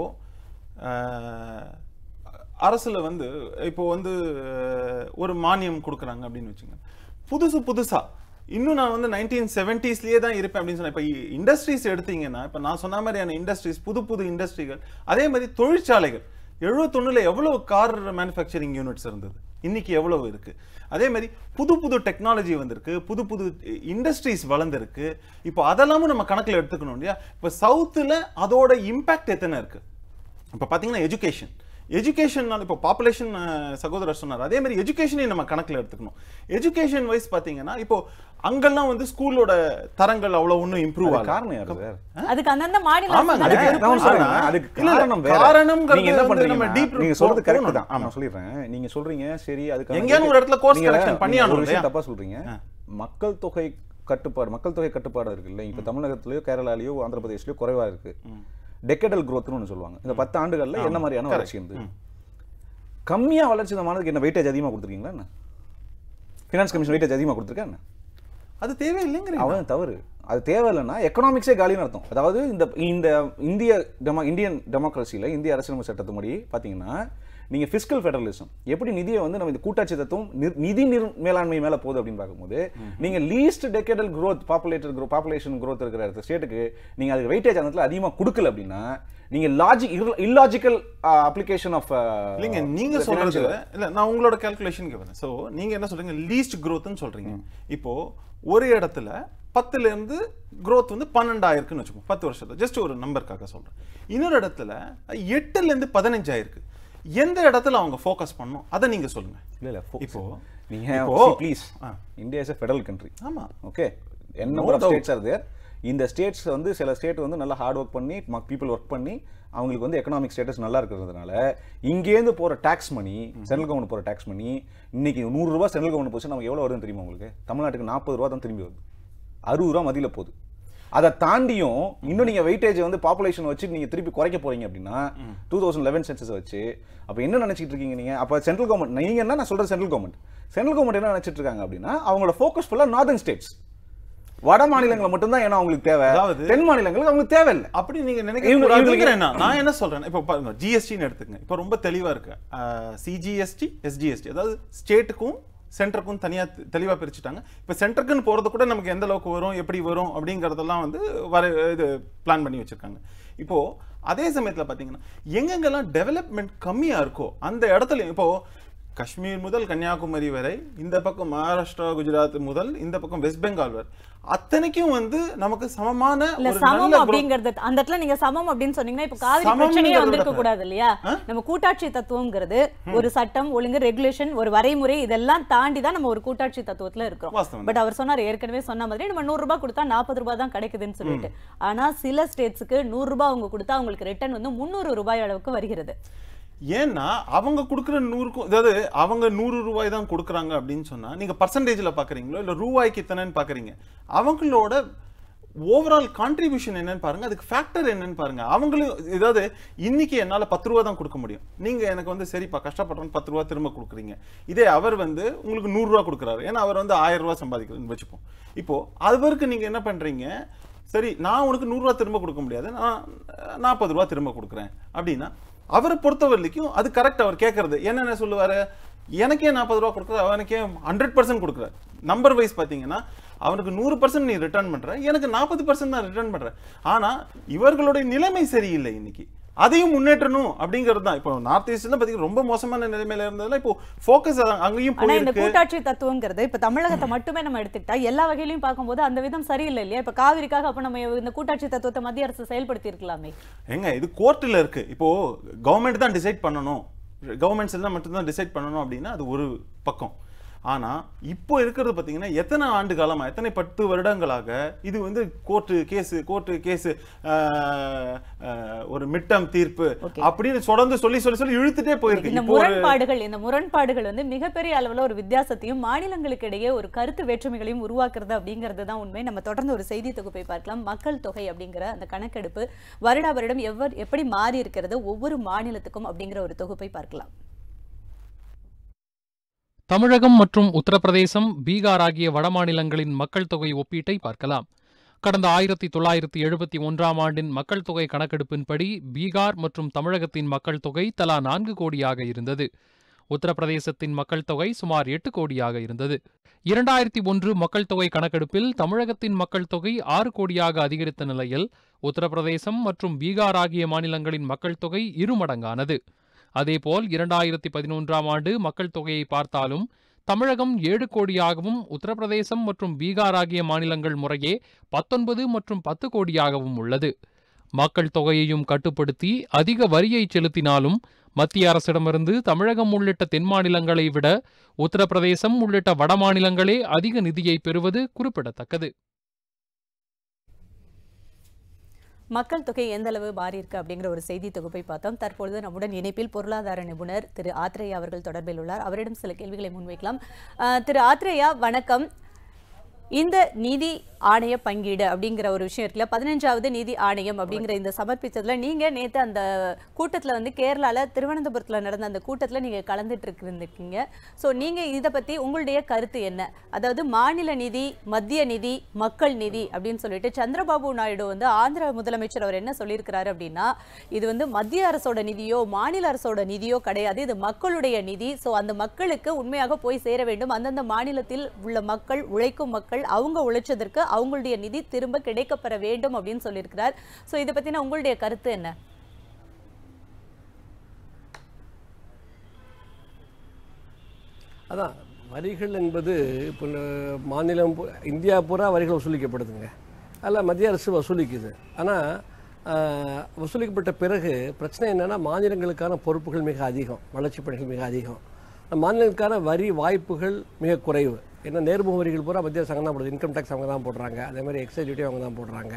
Speaker 2: அஹ், அரசுல வந்து இப்போ வந்து அஹ், ஒரு மானியம் கொடுக்குறாங்க அப்படின்னு வச்சுங்க புதுசு புதுசா இன்னும் நான் வந்து நைன்டீன் செவன்டிஸ்லயே தான் இருப்பேன் அப்படின்னு சொன்னேன் இப்போ இண்டஸ்ட்ரீஸ் எடுத்தீங்கன்னா இப்போ நான் சொன்ன மாதிரியான இண்டஸ்ட்ரீஸ் புது புது இண்டஸ்ட்ரிகள் அதே மாதிரி தொழிற்சாலைகள் எழுபத்தொன்னுல எவ்வளவு கார் மேனுஃபேக்சரிங் யூனிட்ஸ் இருந்தது இன்னைக்கு எவ்வளவு இருக்கு அதே மாதிரி புது புது டெக்னாலஜி வந்திருக்கு புது புது இண்டஸ்ட்ரீஸ் வளர்ந்துருக்கு இப்போ அதெல்லாமும் நம்ம கணக்குல எடுத்துக்கணும் இல்லையா இப்போ சவுத்துல அதோட இம்பாக்ட் எத்தனை இருக்கு இப்போ பார்த்தீங்கன்னா எஜுகேஷன் எஜுகேஷன் இப்போ பாப்புலேஷன் சகோதரர் சொன்னார் அதே மாதிரி எஜுகேஷனையும் நம்ம கணக்கில் எடுத்துக்கணும் எஜுகேஷன் வைஸ் பார்த்தீங்கன்னா இப்போ அங்கெல்லாம் வந்து ஸ்கூலோட தரங்கள் அவ்வளோ ஒன்றும் இம்ப்ரூவ்
Speaker 3: அதுக்கு காரணம் யாரு சார்
Speaker 4: அதுக்கு அந்தந்த மாநில
Speaker 2: ஆமாங்க.
Speaker 4: அரசுகள்
Speaker 2: அதுக்கு
Speaker 3: நான் ஒண்ணு சொல்றேன்.
Speaker 2: ஆனா,
Speaker 3: அதுக்கு
Speaker 2: இல்ல, இல்ல,
Speaker 3: காரணம் வேற.
Speaker 2: காரணம்ங்கிறது
Speaker 3: நீங்க என்ன
Speaker 2: வந்து
Speaker 3: பண்றீங்கன்னா,
Speaker 2: நம்ம deep
Speaker 3: நீங்க சொல்றது
Speaker 2: போ-
Speaker 3: கரெக்ட்
Speaker 2: போகணும்.
Speaker 3: தான்
Speaker 2: ஆமா.
Speaker 3: நான் சொல்லிடுறேன் நீங்க சொல்றீங்க சரி அதுக்கு
Speaker 2: எங்கேயாவது ஒரு இடத்துல course correction பண்ணியாகணும்
Speaker 3: ஒரு விஷயம்
Speaker 2: இல்லையா?
Speaker 3: தப்பா சொல்றீங்க மக்கள் தொகை கட்டுப்பாடு மக்கள் தொகை கட்டுப்பாடு இருக்குல்ல இப்ப தமிழகத்திலயோ கேரளாலயோ ஆந்திர பிரதேஷ்லயோ குறைவா இருக்கு டெக்கடல் growthனு ஒன்று சொல்லுவாங்க இந்த பத்து ஆண்டுகள்ல என்ன மாதிரியான வளர்ச்சி இருந்தது கம்மியா வளர்ச்சி இந்த மாநிலத்துக்கு என்ன வெயிட்டேஜ் அதிகமா கொடுத்துருக்கீங்களா என்ன ஃபினான்ஸ் கமிஷன் வெயிட்டேஜ் அதிகமா கொடுத்துருக்கா என்ன
Speaker 2: அது தேவையில்லைங்கிறீங்க
Speaker 3: அவ்வளவு தவறு அது தேவையில்லைன்னா எக்கனாமிக்ஸே காலின்னு அர்த்தம் அதாவது இந்த இந்த இந்திய டெமோ இந்தியன் டெமோக்ரஸியில் இந்திய அரசியலமைப்பு சட்டத்துப்படி பார்த்தீங்கன்னா நீங்க ஃபிஸ்கல் ஃபெடரலிசம் எப்படி நிதியை வந்து நம்ம இந்த கூட்டாட்சி தத்துவம் நிர்- நிதி நிர் மேலாண்மை மேல போகுது அப்படின்னு பார்க்கும்போது நீங்க least decadal growth population growth population growth இருக்கிற இடத்துல ஸ்டேட்டுக்கு நீங்க அதுக்கு வெயிட்டேஜ் அந்த இடத்துல அதிகமா கொடுக்கல அப்படின்னா நீங்க லாஜிக் இல்லாஜிக்கல் அப்ளிகேஷன் ஆஃப்
Speaker 2: இல்லைங்க நீங்க சொல்றது இல்ல நான் உங்களோட கால்குலேஷனுக்கு வரேன் சோ நீங்க என்ன சொல்றீங்க லீஸ்ட் growthன்னு சொல்றீங்க இப்போ ஒரு இடத்துல பத்துல இருந்து growth வந்து பன்னெண்டாயிருக்குன்னு வச்சுக்கோ பத்து வருஷத்துல ஜஸ்ட் ஒரு நம்பருக்காக சொல்றேன் இன்னொரு இடத்துல எட்டுல இருந்து பதினஞ்சாயிருக்கு எந்த இடத்துல அவங்க ஃபோக்கஸ் பண்ணணும் அதை நீங்க சொல்லுங்க
Speaker 3: இல்ல இல்ல
Speaker 2: இப்போ
Speaker 3: இப்போ நீங்க
Speaker 2: இப்போ-
Speaker 3: please
Speaker 2: ah.
Speaker 3: India is a federal country
Speaker 2: ஆமா
Speaker 3: ஓகே என்
Speaker 2: No
Speaker 3: number of
Speaker 2: doubt.
Speaker 3: States are there இந்த ஸ்டேட்ஸ் வந்து சில ஸ்டேட் வந்து நல்லா ஹார்ட் ஒர்க் பண்ணி பீப்புள் ஒர்க் பண்ணி அவங்களுக்கு வந்து எக்கனாமிக் ஸ்டேட்டஸ் நல்லா இருக்கிறதுனால இங்கேருந்து போற டாக்ஸ் மணி சென்ட்ரல் கவர்மெண்ட் போற டாக்ஸ் மணி இன்னைக்கு நூறு ரூபாய் சென்ட்ரல் கவர்மெண்ட் போச்சு நமக்கு எவ்வளவு வருதுன்னு தெரியுமா உங்களுக்கு தமிழ்நாட்டுக்கு நாற்பது ரூபா தான் திரும்பி வருது அறுபது ரூபா மதியில போகுது அதை தாண்டியும் இன்னும் நீங்க வெயிட்டேஜ் வந்து பாப்புலேஷன் வச்சு நீங்க திருப்பி குறைக்க போறீங்க அப்படின்னா டூ தௌசண்ட் லெவன் சென்சஸ் வச்சு அப்ப என்ன நினைச்சிட்டு இருக்கீங்க நீங்க அப்ப சென்ட்ரல் கவர்மெண்ட் நீங்க என்ன நான் சொல்றது சென்ட்ரல் கவர்மெண்ட் சென்ட்ரல் கவர்மெண்ட் என்ன நினைச்சிட்டு இருக்காங்க அப்படின்னா அவங்களோட ஃபோக்கஸ் ஃபுல்லா நார்தன் ஸ்டேட்ஸ் வட மாநிலங்களை மட்டும்தான் ஏன்னா அவங்களுக்கு தேவை
Speaker 2: அதாவது-
Speaker 3: தென் மாநிலங்களுக்கு அவங்களுக்கு தேவையில்லை
Speaker 2: அப்படி நீங்க
Speaker 3: இவங்க-
Speaker 2: நினைக்க
Speaker 3: இவங்களுக்கு-
Speaker 2: என்ன நான் என்ன சொல்றேன் இப்போ பாருங்க ஜிஎஸ்டின்னு எடுத்துக்கங்க இப்போ ரொம்ப தெளிவா இருக்கு சிஜிஎஸ்டி எஸ்ஜிஎஸ்டி அதாவது ஸ்டேட்டுக்கும் சென்டருக்கும் தனியா தெ- தெளிவா பிரிச்சுட்டாங்க இப்போ சென்டருக்குன்னு போறது கூட நமக்கு எந்த அளவுக்கு வரும் எப்படி வரும் அப்படிங்கறதெல்லாம் வந்து வர இது பிளான் பண்ணி வச்சிருக்காங்க இப்போ அதே சமயத்துல பாத்தீங்கன்னா எங்கெங்கெல்லாம் டெவலப்மெண்ட் கம்மியா இருக்கோ அந்த இடத்துல இப்போ காஷ்மீர் முதல் கன்னியாகுமரி வரை இந்த பக்கம் மகாராஷ்டிரா குஜராத் முதல் இந்த பக்கம் வெஸ்ட் பெங்கால் வரை அத்தனைக்கும் வந்து நமக்கு சமமான
Speaker 4: இல்ல
Speaker 2: ஒரு
Speaker 4: சமம்
Speaker 2: நல்ல growth-
Speaker 4: அப்படிங்கறது அந்த இடத்துல நீங்க சமம் அப்படின்னு சொன்னீங்கன்னா இப்ப காவிரி
Speaker 2: சமம்ங்கிறத
Speaker 4: பிரச்சனையே
Speaker 2: விட
Speaker 4: வந்திருக்க
Speaker 2: பாரு.
Speaker 4: கூடாது இல்லையா நம்ம கூட்டாட்சி தத்துவம்ங்கிறது ஒரு சட்டம் ஒழுங்கு ரெகுலேஷன் ஒரு வரைமுறை இதெல்லாம் தாண்டி தான் நம்ம ஒரு கூட்டாட்சி தத்துவத்துல இருக்கிறோம்
Speaker 2: வாஸ்தவம்
Speaker 4: பட் அவர் சொன்னார் ஏற்கனவே சொன்ன மாதிரி நம்ம நூறு ரூபாய் கொடுத்தா நாற்பது ரூபாய் தான் கிடைக்குதுன்னு சொல்லிட்டு ஆனா சில ஸ்டேட்ஸ்க்கு நூறு ரூபாய் அவங்க கொடுத்தா அவங்களுக்கு ரிட்டர்ன் வந்து முந்நூறு ரூபாய் அளவுக்கு வருகிறது
Speaker 2: ஏன்னா அவங்க கொடுக்குற நூறுக்கும் அதாவது அவங்க நூறு ரூபாய் தான் கொடுக்குறாங்க அப்படின்னு சொன்னா நீங்க பர்சன்டேஜ்ல பாக்குறீங்களோ இல்ல ரூபாய்க்கு இத்தனைன்னு பாக்குறீங்க அவங்களோட ஓவரால் கான்ட்ரிபியூஷன் என்னன்னு பாருங்க அதுக்கு ஃபேக்டர் என்னன்னு பாருங்க அவங்களும் ஏதாவது இன்னைக்கு என்னால பத்து ரூபா தான் கொடுக்க முடியும் நீங்க எனக்கு வந்து சரிப்பா கஷ்டப்படுறேன்னு பத்து ரூபா திரும்ப கொடுக்குறீங்க இதே அவர் வந்து உங்களுக்கு நூறு ரூபா கொடுக்குறாரு ஏன்னா அவர் வந்து ஆயிரம் ரூபா சம்பாதிக்கிறதுன்னு வச்சுப்போம் இப்போ அவருக்கு நீங்க என்ன பண்றீங்க சரி நான் உனக்கு நூறுரூவா திரும்ப கொடுக்க முடியாது நான் நாற்பது ரூபா திரும்ப கொடுக்குறேன் அப்படின்னா அவரை பொறுத்த வரைக்கும் அது கரெக்ட் அவர் கேட்கறது என்னென்ன சொல்லுவாரு எனக்கே நாற்பது ரூபா கொடுக்குற அவனுக்கே ஹண்ட்ரட் பர்சன்ட் கொடுக்குற நம்பர் வைஸ் பார்த்தீங்கன்னா அவனுக்கு நூறு பர்சன்ட் நீ ரிட்டர்ன் பண்ற எனக்கு நாற்பது பர்சன்ட் தான் ரிட்டர்ன் பண்றேன் ஆனா இவர்களுடைய நிலைமை சரியில்லை இன்னைக்கு அதையும் முன்னேற்றணும் அப்படிங்கிறது தான் இப்போ நார்த் ஈஸ்ட்ல பார்த்தீங்கன்னா ரொம்ப மோசமான நிலைமையில இருந்ததுல இப்போ ஃபோக்கஸ் அங்கேயும்
Speaker 4: ஆனா இந்த
Speaker 2: போயிருக்கு
Speaker 4: கூட்டாட்சி தத்துவங்கிறது இப்ப தமிழகத்தை மட்டுமே நம்ம எடுத்துக்கிட்டா எல்லா வகையிலையும் பார்க்கும்போது அந்த விதம் சரியில்லை இல்லையா இப்ப காவிரிக்காக அப்ப நம்ம இந்த கூட்டாட்சி தத்துவத்தை மத்திய அரசு செயல்படுத்தி இருக்கலாமே
Speaker 2: ஏங்க இது கோர்ட்டில் இருக்கு இப்போ கவர்மெண்ட் தான் டிசைட் பண்ணணும் கவர்மெண்ட்ஸ் எல்லாம் மட்டும்தான் டிசைட் பண்ணணும் அப்படின்னா அது ஒரு பக்கம் ஆனா இப்போ இருக்கிறது பாத்தீங்கன்னா எத்தனை ஆண்டு காலமா எத்தனை பத்து வருடங்களாக இது வந்து கோர்ட்டு கேஸ் கோர்ட்டு கேஸ் ஒரு மிட்டம் தீர்ப்பு
Speaker 4: Okay.
Speaker 2: அப்படின்னு தொடர்ந்து சொல்லி சொல்லி சொல்லி இழுத்துட்டே போயிருக்கு
Speaker 4: இந்த
Speaker 2: இப்போ ஒரு
Speaker 4: முரண்பாடுகள் இந்த முரண்பாடுகள் வந்து மிகப்பெரிய அளவுல ஒரு வித்தியாசத்தையும் மாநிலங்களுக்கு இடையே ஒரு கருத்து வேற்றுமைகளையும் உருவாக்குறது அப்படிங்கிறது தான் உண்மை நம்ம தொடர்ந்து ஒரு செய்தி தொகுப்பை பார்க்கலாம் மக்கள் தொகை அப்படிங்கிற அந்த கணக்கெடுப்பு வருடா வருடம் எவ்வர் எப்படி மாறி இருக்கிறது ஒவ்வொரு மாநிலத்துக்கும் அப்படிங்கிற ஒரு தொகுப்பை பார்க்கலாம்
Speaker 5: தமிழகம் மற்றும் உத்தரப்பிரதேசம் பீகார் ஆகிய வடமாநிலங்களின் மக்கள் தொகை ஒப்பீட்டை பார்க்கலாம் கடந்த ஆயிரத்தி தொள்ளாயிரத்தி எழுபத்தி ஒன்றாம் ஆண்டின் மக்கள் தொகை கணக்கெடுப்பின்படி பீகார் மற்றும் தமிழகத்தின் மக்கள் தொகை தலா நான்கு கோடியாக இருந்தது உத்தரப்பிரதேசத்தின் மக்கள் தொகை சுமார் எட்டு கோடியாக இருந்தது இரண்டாயிரத்தி ஒன்று மக்கள் தொகை கணக்கெடுப்பில் தமிழகத்தின் மக்கள் தொகை ஆறு கோடியாக அதிகரித்த நிலையில் உத்தரப்பிரதேசம் மற்றும் பீகார் ஆகிய மாநிலங்களின் மக்கள் தொகை இருமடங்கானது அதேபோல் இரண்டாயிரத்தி பதினொன்றாம் ஆண்டு மக்கள் தொகையை பார்த்தாலும் தமிழகம் ஏழு கோடியாகவும் உத்தரப்பிரதேசம் மற்றும் பீகார் ஆகிய மாநிலங்கள் முறையே பத்தொன்பது மற்றும் பத்து கோடியாகவும் உள்ளது மக்கள் தொகையையும் கட்டுப்படுத்தி அதிக வரியை செலுத்தினாலும் மத்திய அரசிடமிருந்து தமிழகம் உள்ளிட்ட தென் மாநிலங்களை விட உத்தரப்பிரதேசம் உள்ளிட்ட வட மாநிலங்களே அதிக நிதியை பெறுவது குறிப்பிடத்தக்கது
Speaker 4: மக்கள் தொகை எந்த அளவு மாறி இருக்கு அப்படிங்கிற ஒரு செய்தி தொகுப்பை பார்த்தோம் தற்பொழுது நம்முடன் இணைப்பில் பொருளாதார நிபுணர் திரு ஆத்ரேயா அவர்கள் தொடர்பில் உள்ளார் அவரிடம் சில கேள்விகளை முன்வைக்கலாம் அஹ், திரு ஆத்ரேயா வணக்கம் இந்த நீதி ஆணைய பங்கீடு அப்படிங்கிற ஒரு விஷயம் இருக்குல்ல பதினஞ்சாவது நீதி ஆணையம் அப்படிங்கிற இந்த சமர்ப்பிச்சதுல நீங்க நேத்து அந்த கூட்டத்துல வந்து கேரளால திருவனந்தபுரத்துல நடந்த அந்த கூட்டத்துல நீங்க கலந்துட்டு இருந்திருக்கீங்க ஸோ நீங்க இதை பத்தி உங்களுடைய கருத்து என்ன அதாவது மாநில நிதி மத்திய நிதி மக்கள் நிதி அப்படின்னு சொல்லிட்டு சந்திரபாபு நாயுடு வந்து ஆந்திர முதலமைச்சர் அவர் என்ன சொல்லியிருக்கிறாரு அப்படின்னா இது வந்து மத்திய அரசோட நிதியோ மாநில அரசோட நிதியோ கிடையாது இது மக்களுடைய நிதி ஸோ அந்த மக்களுக்கு உண்மையாக போய் சேர வேண்டும் அந்தந்த மாநிலத்தில் உள்ள மக்கள் உழைக்கும் மக்கள் அவங்க உழைச்சதற்கு அவங்களுடைய நிதி திரும்ப கிடைக்கப்பெற வேண்டும் அப்படின்னு சொல்லியிருக்கிறார் ஸோ இதை பத்தின உங்களுடைய கருத்து என்ன
Speaker 6: அதான் வரிகள் என்பது இப்போ ந- மாநிலம் பூ- இந்தியா பூரா வரிகள் வசூலிக்கப்படுதுங்க அதில் மத்திய அரசு வசூலிக்குது ஆனால் வசூலிக்கப்பட்ட பிறகு பிரச்சனை என்னன்னா மாநிலங்களுக்கான பொறுப்புகள் மிக அதிகம் வளர்ச்சிப் பணிகள் மிக அதிகம் மாநிலங்களுக்கான வரி வாய்ப்புகள் மிக குறைவு ஏன்னா நேர்முக வரிகள் பூரா மத்திய அரசு தான் போடுது இன்கம் டேக்ஸ் அவங்க தான் போடுறாங்க அதே மாதிரி எக்ஸைஸ் டியூட்டி அவங்க தான் போடுறாங்க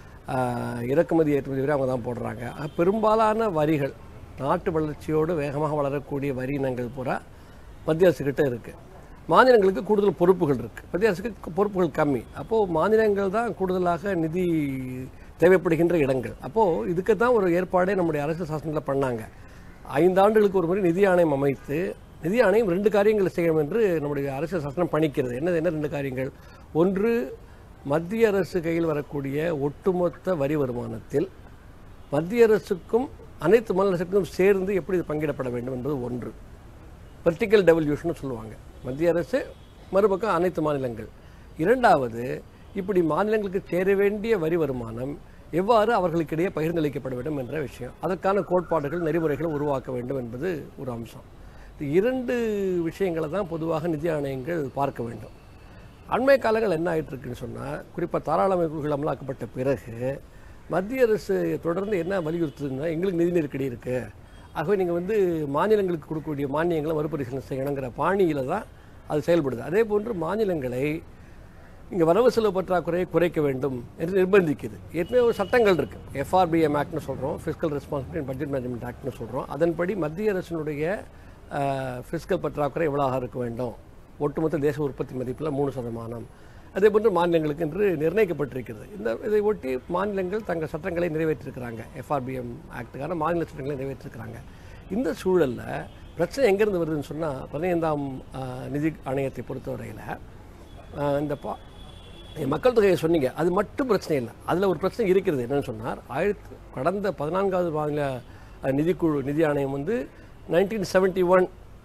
Speaker 6: ஆஹ் இறக்குமதி ஏற்றுமதி வரி அவங்க தான் போடுறாங்க ஆக பெரும்பாலான வரிகள் நாட்டு வளர்ச்சியோடு வேகமாக வளரக்கூடிய வரி இனங்கள் பூரா மத்திய அரசுக்கிட்ட இருக்குது மாநிலங்களுக்கு கூடுதல் பொறுப்புகள் இருக்குது மத்திய அரசுக்கு பொறுப்புகள் கம்மி அப்போது மாநிலங்கள் தான் கூடுதலாக நிதி தேவைப்படுகின்ற இடங்கள் அப்போது இதுக்கு தான் ஒரு ஏற்பாடே நம்முடைய அரசு சாசனத்தில் பண்ணாங்க ஐந்தாண்டுகளுக்கு ஒரு முறை நிதி ஆணையம் அமைத்து நிதி ஆணையம் ரெண்டு காரியங்களை செய்யணும் என்று நம்முடைய அரசு சாசனம் பணிக்கிறது என்ன என்ன ரெண்டு காரியங்கள் ஒன்று மத்திய அரசு கையில் வரக்கூடிய ஒட்டுமொத்த வரி வருமானத்தில் மத்திய அரசுக்கும் அனைத்து மாநில அரசுக்கும் சேர்ந்து எப்படி இது பங்கிடப்பட வேண்டும் என்பது ஒன்று வெர்டிக்கல் டெவல்யூஷன் சொல்லுவாங்க மத்திய அரசு மறுபக்கம் அனைத்து மாநிலங்கள் இரண்டாவது இப்படி மாநிலங்களுக்கு சேர வேண்டிய வரி வருமானம் எவ்வாறு அவர்களுக்கிடையே பகிர்ந்தளிக்கப்பட வேண்டும் என்ற விஷயம் அதற்கான கோட்பாடுகள் நெறிமுறைகளை உருவாக்க வேண்டும் என்பது ஒரு அம்சம் இந்த இரண்டு விஷயங்களை தான் பொதுவாக நிதி ஆணையங்கள் பார்க்க வேண்டும் அண்மை காலங்கள் என்ன ஆயிட்டு இருக்குன்னு சொன்னால் குறிப்பாக தாராளமய குழுக்கள் அமலாக்கப்பட்ட பிறகு மத்திய அரசு தொடர்ந்து என்ன வலியுறுத்துதுன்னா எங்களுக்கு நிதி நெருக்கடி இருக்குது ஆகவே நீங்கள் வந்து மாநிலங்களுக்கு கொடுக்கக்கூடிய மானியங்களை மறுபரிசீலனை செய்யணுங்கிற பாணியில் தான் அது செயல்படுது அதே போன்று மாநிலங்களை இங்கே வரவு செலவு பற்றாக்குறையை குறைக்க வேண்டும் என்று நிர்பந்திக்குது ஏற்கனவே ஒரு சட்டங்கள் இருக்குது எஃப்ஆர்பிஎம் ஆக்ட்னு சொல்கிறோம் fiscal responsibility and budget management ஆக்ட்னு சொல்கிறோம் அதன்படி மத்திய அரசினுடைய ஃபிஸ்கல் பற்றாக்குறை எவ்வளவாக இருக்க வேண்டும் ஒட்டுமொத்த தேச உற்பத்தி மதிப்பில் மூணு சதமானம் அதே போன்று மாநிலங்களுக்கு என்று நிர்ணயிக்கப்பட்டிருக்கிறது இந்த இதை ஒட்டி மாநிலங்கள் தங்கள் சட்டங்களை நிறைவேற்றிருக்கிறாங்க எஃப்ஆர்பிஎம் ஆக்டுக்கான மாநில சட்டங்களை நிறைவேற்றிருக்கிறாங்க இந்த சூழலில் பிரச்சனை எங்கேருந்து வருதுன்னு சொன்னால் பதினைந்தாம் ஆஹ், நிதி ஆணையத்தை பொறுத்தவரையில் ஆஹ், இந்த பா நீங்க மக்கள் தொகையை சொன்னீங்க அது மட்டும் பிரச்சனை இல்லை அதில் ஒரு பிரச்சனை இருக்கிறது என்னன்னு சொன்னார் ஆயிரத்தி கடந்த பதினான்காவது மாநில அஹ், நிதிக்குழு நிதி ஆணையம் வந்து நைன்டீன் செவன்ட்டி ஒன்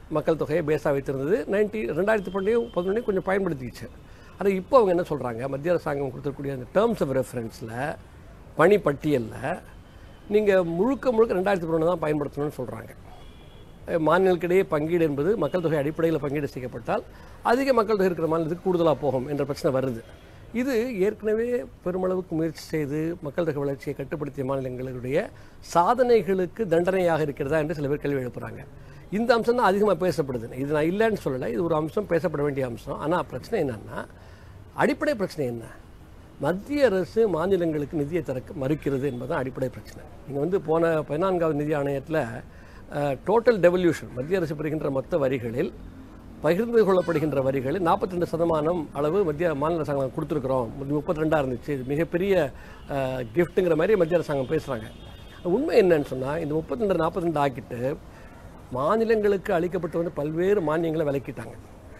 Speaker 6: மக்கள் தொகையை பேஸாக வைத்திருந்தது நைன்டி ரெண்டாயிரத்தி பன்னெண்டு பதினொன்று கொஞ்சம் பயன்படுத்திக்கிச்சு ஆனால் இப்போ அவங்க என்ன சொல்கிறாங்க மத்திய அரசாங்கம் கொடுத்துருக்கூடிய அந்த டேர்ம்ஸ் ஆஃப் ரெஃபரன்ஸில் பணி பட்டியலில் நீங்கள் முழுக்க முழுக்க ரெண்டாயிரத்தி பன்னெண்டு தான் பயன்படுத்தணும்னு சொல்கிறாங்க மாநிலங்களுக்கிடையே பங்கீடு என்பது மக்கள் தொகை அடிப்படையில் பங்கீடு செய்யப்பட்டால் அதிக மக்கள் தொகை இருக்கிற மாநிலத்துக்கு கூடுதலாக போகும் என்ற பிரச்சனை வருது இது ஏற்கனவே பெருமளவுக்கு முயற்சி செய்து மக்கள் தொகை வளர்ச்சியை கட்டுப்படுத்திய மாநிலங்களுடைய சாதனைகளுக்கு தண்டனையாக இருக்கிறதா என்று சில பேர் கேள்வி எழுப்புறாங்க இந்த அம்சம் தான் அதிகமாக பேசப்படுது இது நான் இல்லைன்னு சொல்லலை இது ஒரு அம்சம் பேசப்பட வேண்டிய அம்சம் ஆனால் பிரச்சனை என்னன்னா அடிப்படை பிரச்சனை என்ன மத்திய அரசு மாநிலங்களுக்கு நிதியை தர மறுக்கிறது என்பதுதான் அடிப்படை பிரச்சனை நீங்கள் வந்து போன பதினான்காவது நிதி ஆணையத்தில் டோட்டல் டெவல்யூஷன் மத்திய அரசு பெறுகின்ற மொத்த வரிகளில் பகிர்ந்து கொள்ளப்படுகின்ற வரிகளில் 42% சதமானம் அளவு மத்திய மாநில அரசாங்கம் கொடுத்துருக்குறோம் முப்பத்தி ரெண்டாக இருந்துச்சு இது மிகப்பெரிய கிஃப்ட்டுங்கிற மாதிரி மத்திய அரசாங்கம் பேசுகிறாங்க உண்மை என்னன்னு சொன்னால் இந்த முப்பத்தி ரெண்டு நாற்பத்தி ரெண்டு ஆக்கிட்டு மாநிலங்களுக்கு அளிக்கப்பட்டு வந்து பல்வேறு மானியங்களை விலக்கிட்டாங்க